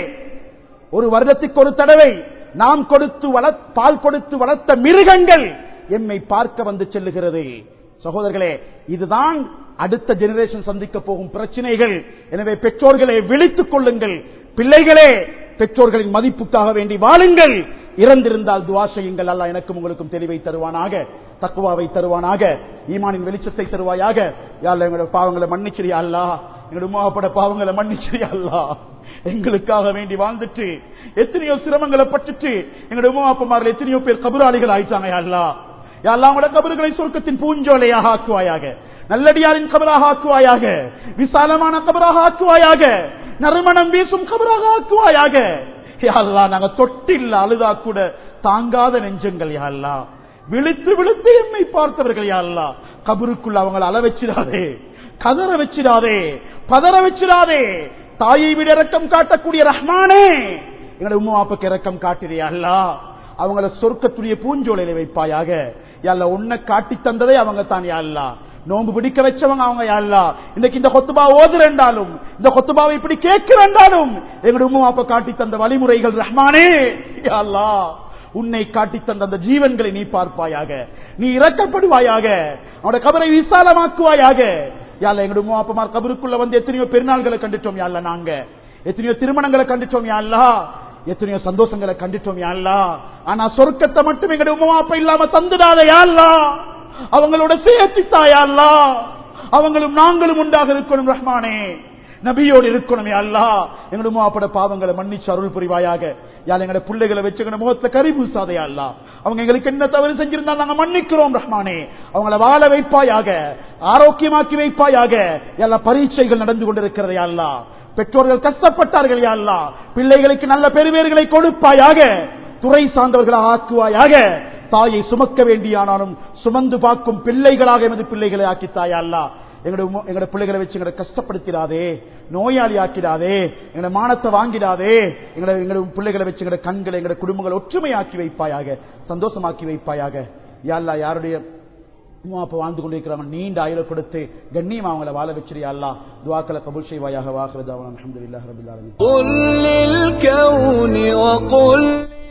ஒரு வருடத்துக்கு ஒரு தடவை நாம் கொடுத்து வள- பால் கொடுத்து வளர்த்த மிருகங்கள் எம்மை பார்க்க வந்து செல்லுகிறது சகோதரர்களே இதுதான் அடுத்த ஜெனரேஷன் சந்திக்க போகும் பிரச்சனைகள் எனவே பெற்றோர்களை விழித்துக் கொள்ளுங்கள் பிள்ளைகளே பெற்றோர்களின் மதிப்புக்காக வேண்டி வாழுங்கள் இறந்திருந்தால் துவா செய்யுங்கள் அல்ல எனக்கும் உங்களுக்கும் தெளிவை தருவானாக தக்குவாவை தருவானாக ஈமானின் வெளிச்சத்தை தருவாயாக யாழ்ல எங்களோட பாவங்களை மன்னிச்சிரியா அல்லா எங்களோட உமாப்பட பாவங்களை மன்னிச்சிரியா அல்லா எங்களுக்காக வேண்டி வாழ்ந்துட்டு எத்தனையோ சிரமங்களை பட்டுட்டு எங்களுடைய உமா அப்பமார்கள் எத்தனையோ பேர் கபுராளிகள் ஆயிட்டாங்க யா அல்லாஹ் யா அல்லாஹ் உங்களோட கபறுகளை சொர்க்கத்தின் பூஞ்சோலையாக ஆக்குவாயாக நல்லடியாரின் கபராக ஆக்குவாயாக விசாலமான கபராக ஆக்குவாயாக நறுமணம் வீசும் கபராக ஆக்குவாயாக யா அல்லாஹ் நாங்க தொட்டில் அழுதா கூட தாங்காத நெஞ்சங்கள் யா அல்லாஹ் விழித்து விழித்து எம்மை பார்த்தவர்கள் யா அல்லாஹ் கபருக்குள்ள அவங்களை அள வச்சிடாதே கதற வச்சிடாதே பதற வச்சிடாதே தாயை விட இரக்கம் காட்டக்கூடிய ரஹ்மானே எங்களை உம்மா அப்பாக்கு இரக்கம் காட்டிறியா அல்லா அவங்கள சொர்க்கத்துடைய பூஞ்சோலையில வைப்பாயாக யாழ்ல உன்னை காட்டி தந்ததே அவங்க தான் யாழ்லா நோன்பு பிடிக்க வச்சவங்க அவங்க யாழ்லா இன்னைக்கு இந்த கொத்துபா ஓதுறண்டாலும் இந்த கொத்துபாவை இப்படி கேட்கிறண்டாலும் எங்களுடைய உம்மா அப்பா காட்டி தந்த வழிமுறைகள் ரஹ்மானே யாழ்லா உன்னை காட்டி தந்த அந்த ஜீவன்களை நீ பார்ப்பாயாக நீ இறக்கப்படுவாயாக அவனோட கபரை விசாலமாக்குவாயாக யாழ்ல எங்களுடைய உம்மா அப்பமார் கபருக்குள்ள வந்து எத்தனையோ பெருநாள்களை கண்டுட்டோம் யாழ்ல நாங்க எத்தனையோ திருமணங்களை கண்டுட்டோம் யாழ்லா எத்தனையோ சந்தோஷங்களை கண்டுட்டோம் யாழ்லா ஆனா சொர்க்கத்தை மட்டும் எங்களுடைய உம்மா அப்பா இல்லாம தந்துடாத யாழ்லா அவங்களோட சேர்த்தித்தா யாழ்லா அவங்களும் நாங்களும் உண்டாக இருக்கணும் ரஹ்மானே நபியோடு இருக்கணும் அல்லா எங்களுடைய மாப்பட பாவங்களை மன்னிச்சு அருள் புரிவாயாக யாழ் எங்களுடைய பிள்ளைகளை வச்சு எங்க முகத்தை கறி பூசாதையா அல்லா அவங்க எங்களுக்கு என்ன தவறு செஞ்சிருந்தா நாங்க மன்னிக்கிறோம் ரஹ்மானே அவங்கள வாழ வைப்பாயாக ஆரோக்கியமாக்கி வைப்பாயாக எல்லா பரீட்சைகள் நடந்து கொண்டிருக்கிறது அல்லா பெற்றோர்கள் கஷ்டப்பட்டார்கள் யா அல்லா பிள்ளைகளுக்கு நல்ல பெருமைகளை கொடுப்பாயாக துறை சார்ந்தவர்களாக ஆக்குவாயாக தாயை சுமக்க வேண்டியானாலும் சுமந்து பார்க்கும் பிள்ளைகளாக எமது பிள்ளைகளை ஆக்கித்தாயா அல்லா எங்களுடைய உம்ம- எங்களுடைய பிள்ளைகளை வச்சு எங்களை கஷ்டப்படுத்திடாதே நோயாளி ஆக்கிடாதே எங்களுடைய மானத்தை வாங்கிடாதே எங்களை எங்களுடைய பிள்ளைகளை வச்சு எங்களுடைய கண்களை எங்களுடைய குடும்பங்களை ஒற்றுமையாக்கி வைப்பாயாக சந்தோஷமாக்கி வைப்பாயாக யாழ்லா யாருடைய உம்மா அப்பா வாழ்ந்து கொண்டிருக்கிறாங்க நீண்ட ஆயுள கொடுத்து கண்ணியம் அவங்களை வாழ வச்சிருயா அல்லா துவாக்களை கபூல் செய்வாயாக வாக்குறதா அலமதுல்லாஹ் ரபில் ஆலமீன் قل للكون وقل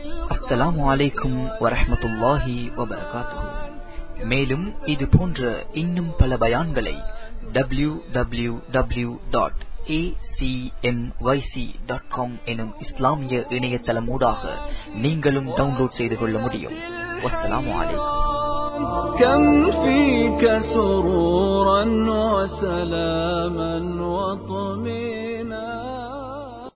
அஸ்ஸலாமு அலைக்கும் வரஹ்மத்துல்லாஹி வபரகாத்துஹு மேலும் இது போன்ற இன்னும் பல பயான்களை டபிள்யூ டபிள்யூ டபிள்யூ டாட் எனும் இஸ்லாமிய இணையதளமூடாக நீங்களும் டவுன்லோட் செய்து கொள்ள முடியும் வஸ்ஸலாமு அலைக்கும் كم فيك سرورا وسلاما وطمئنا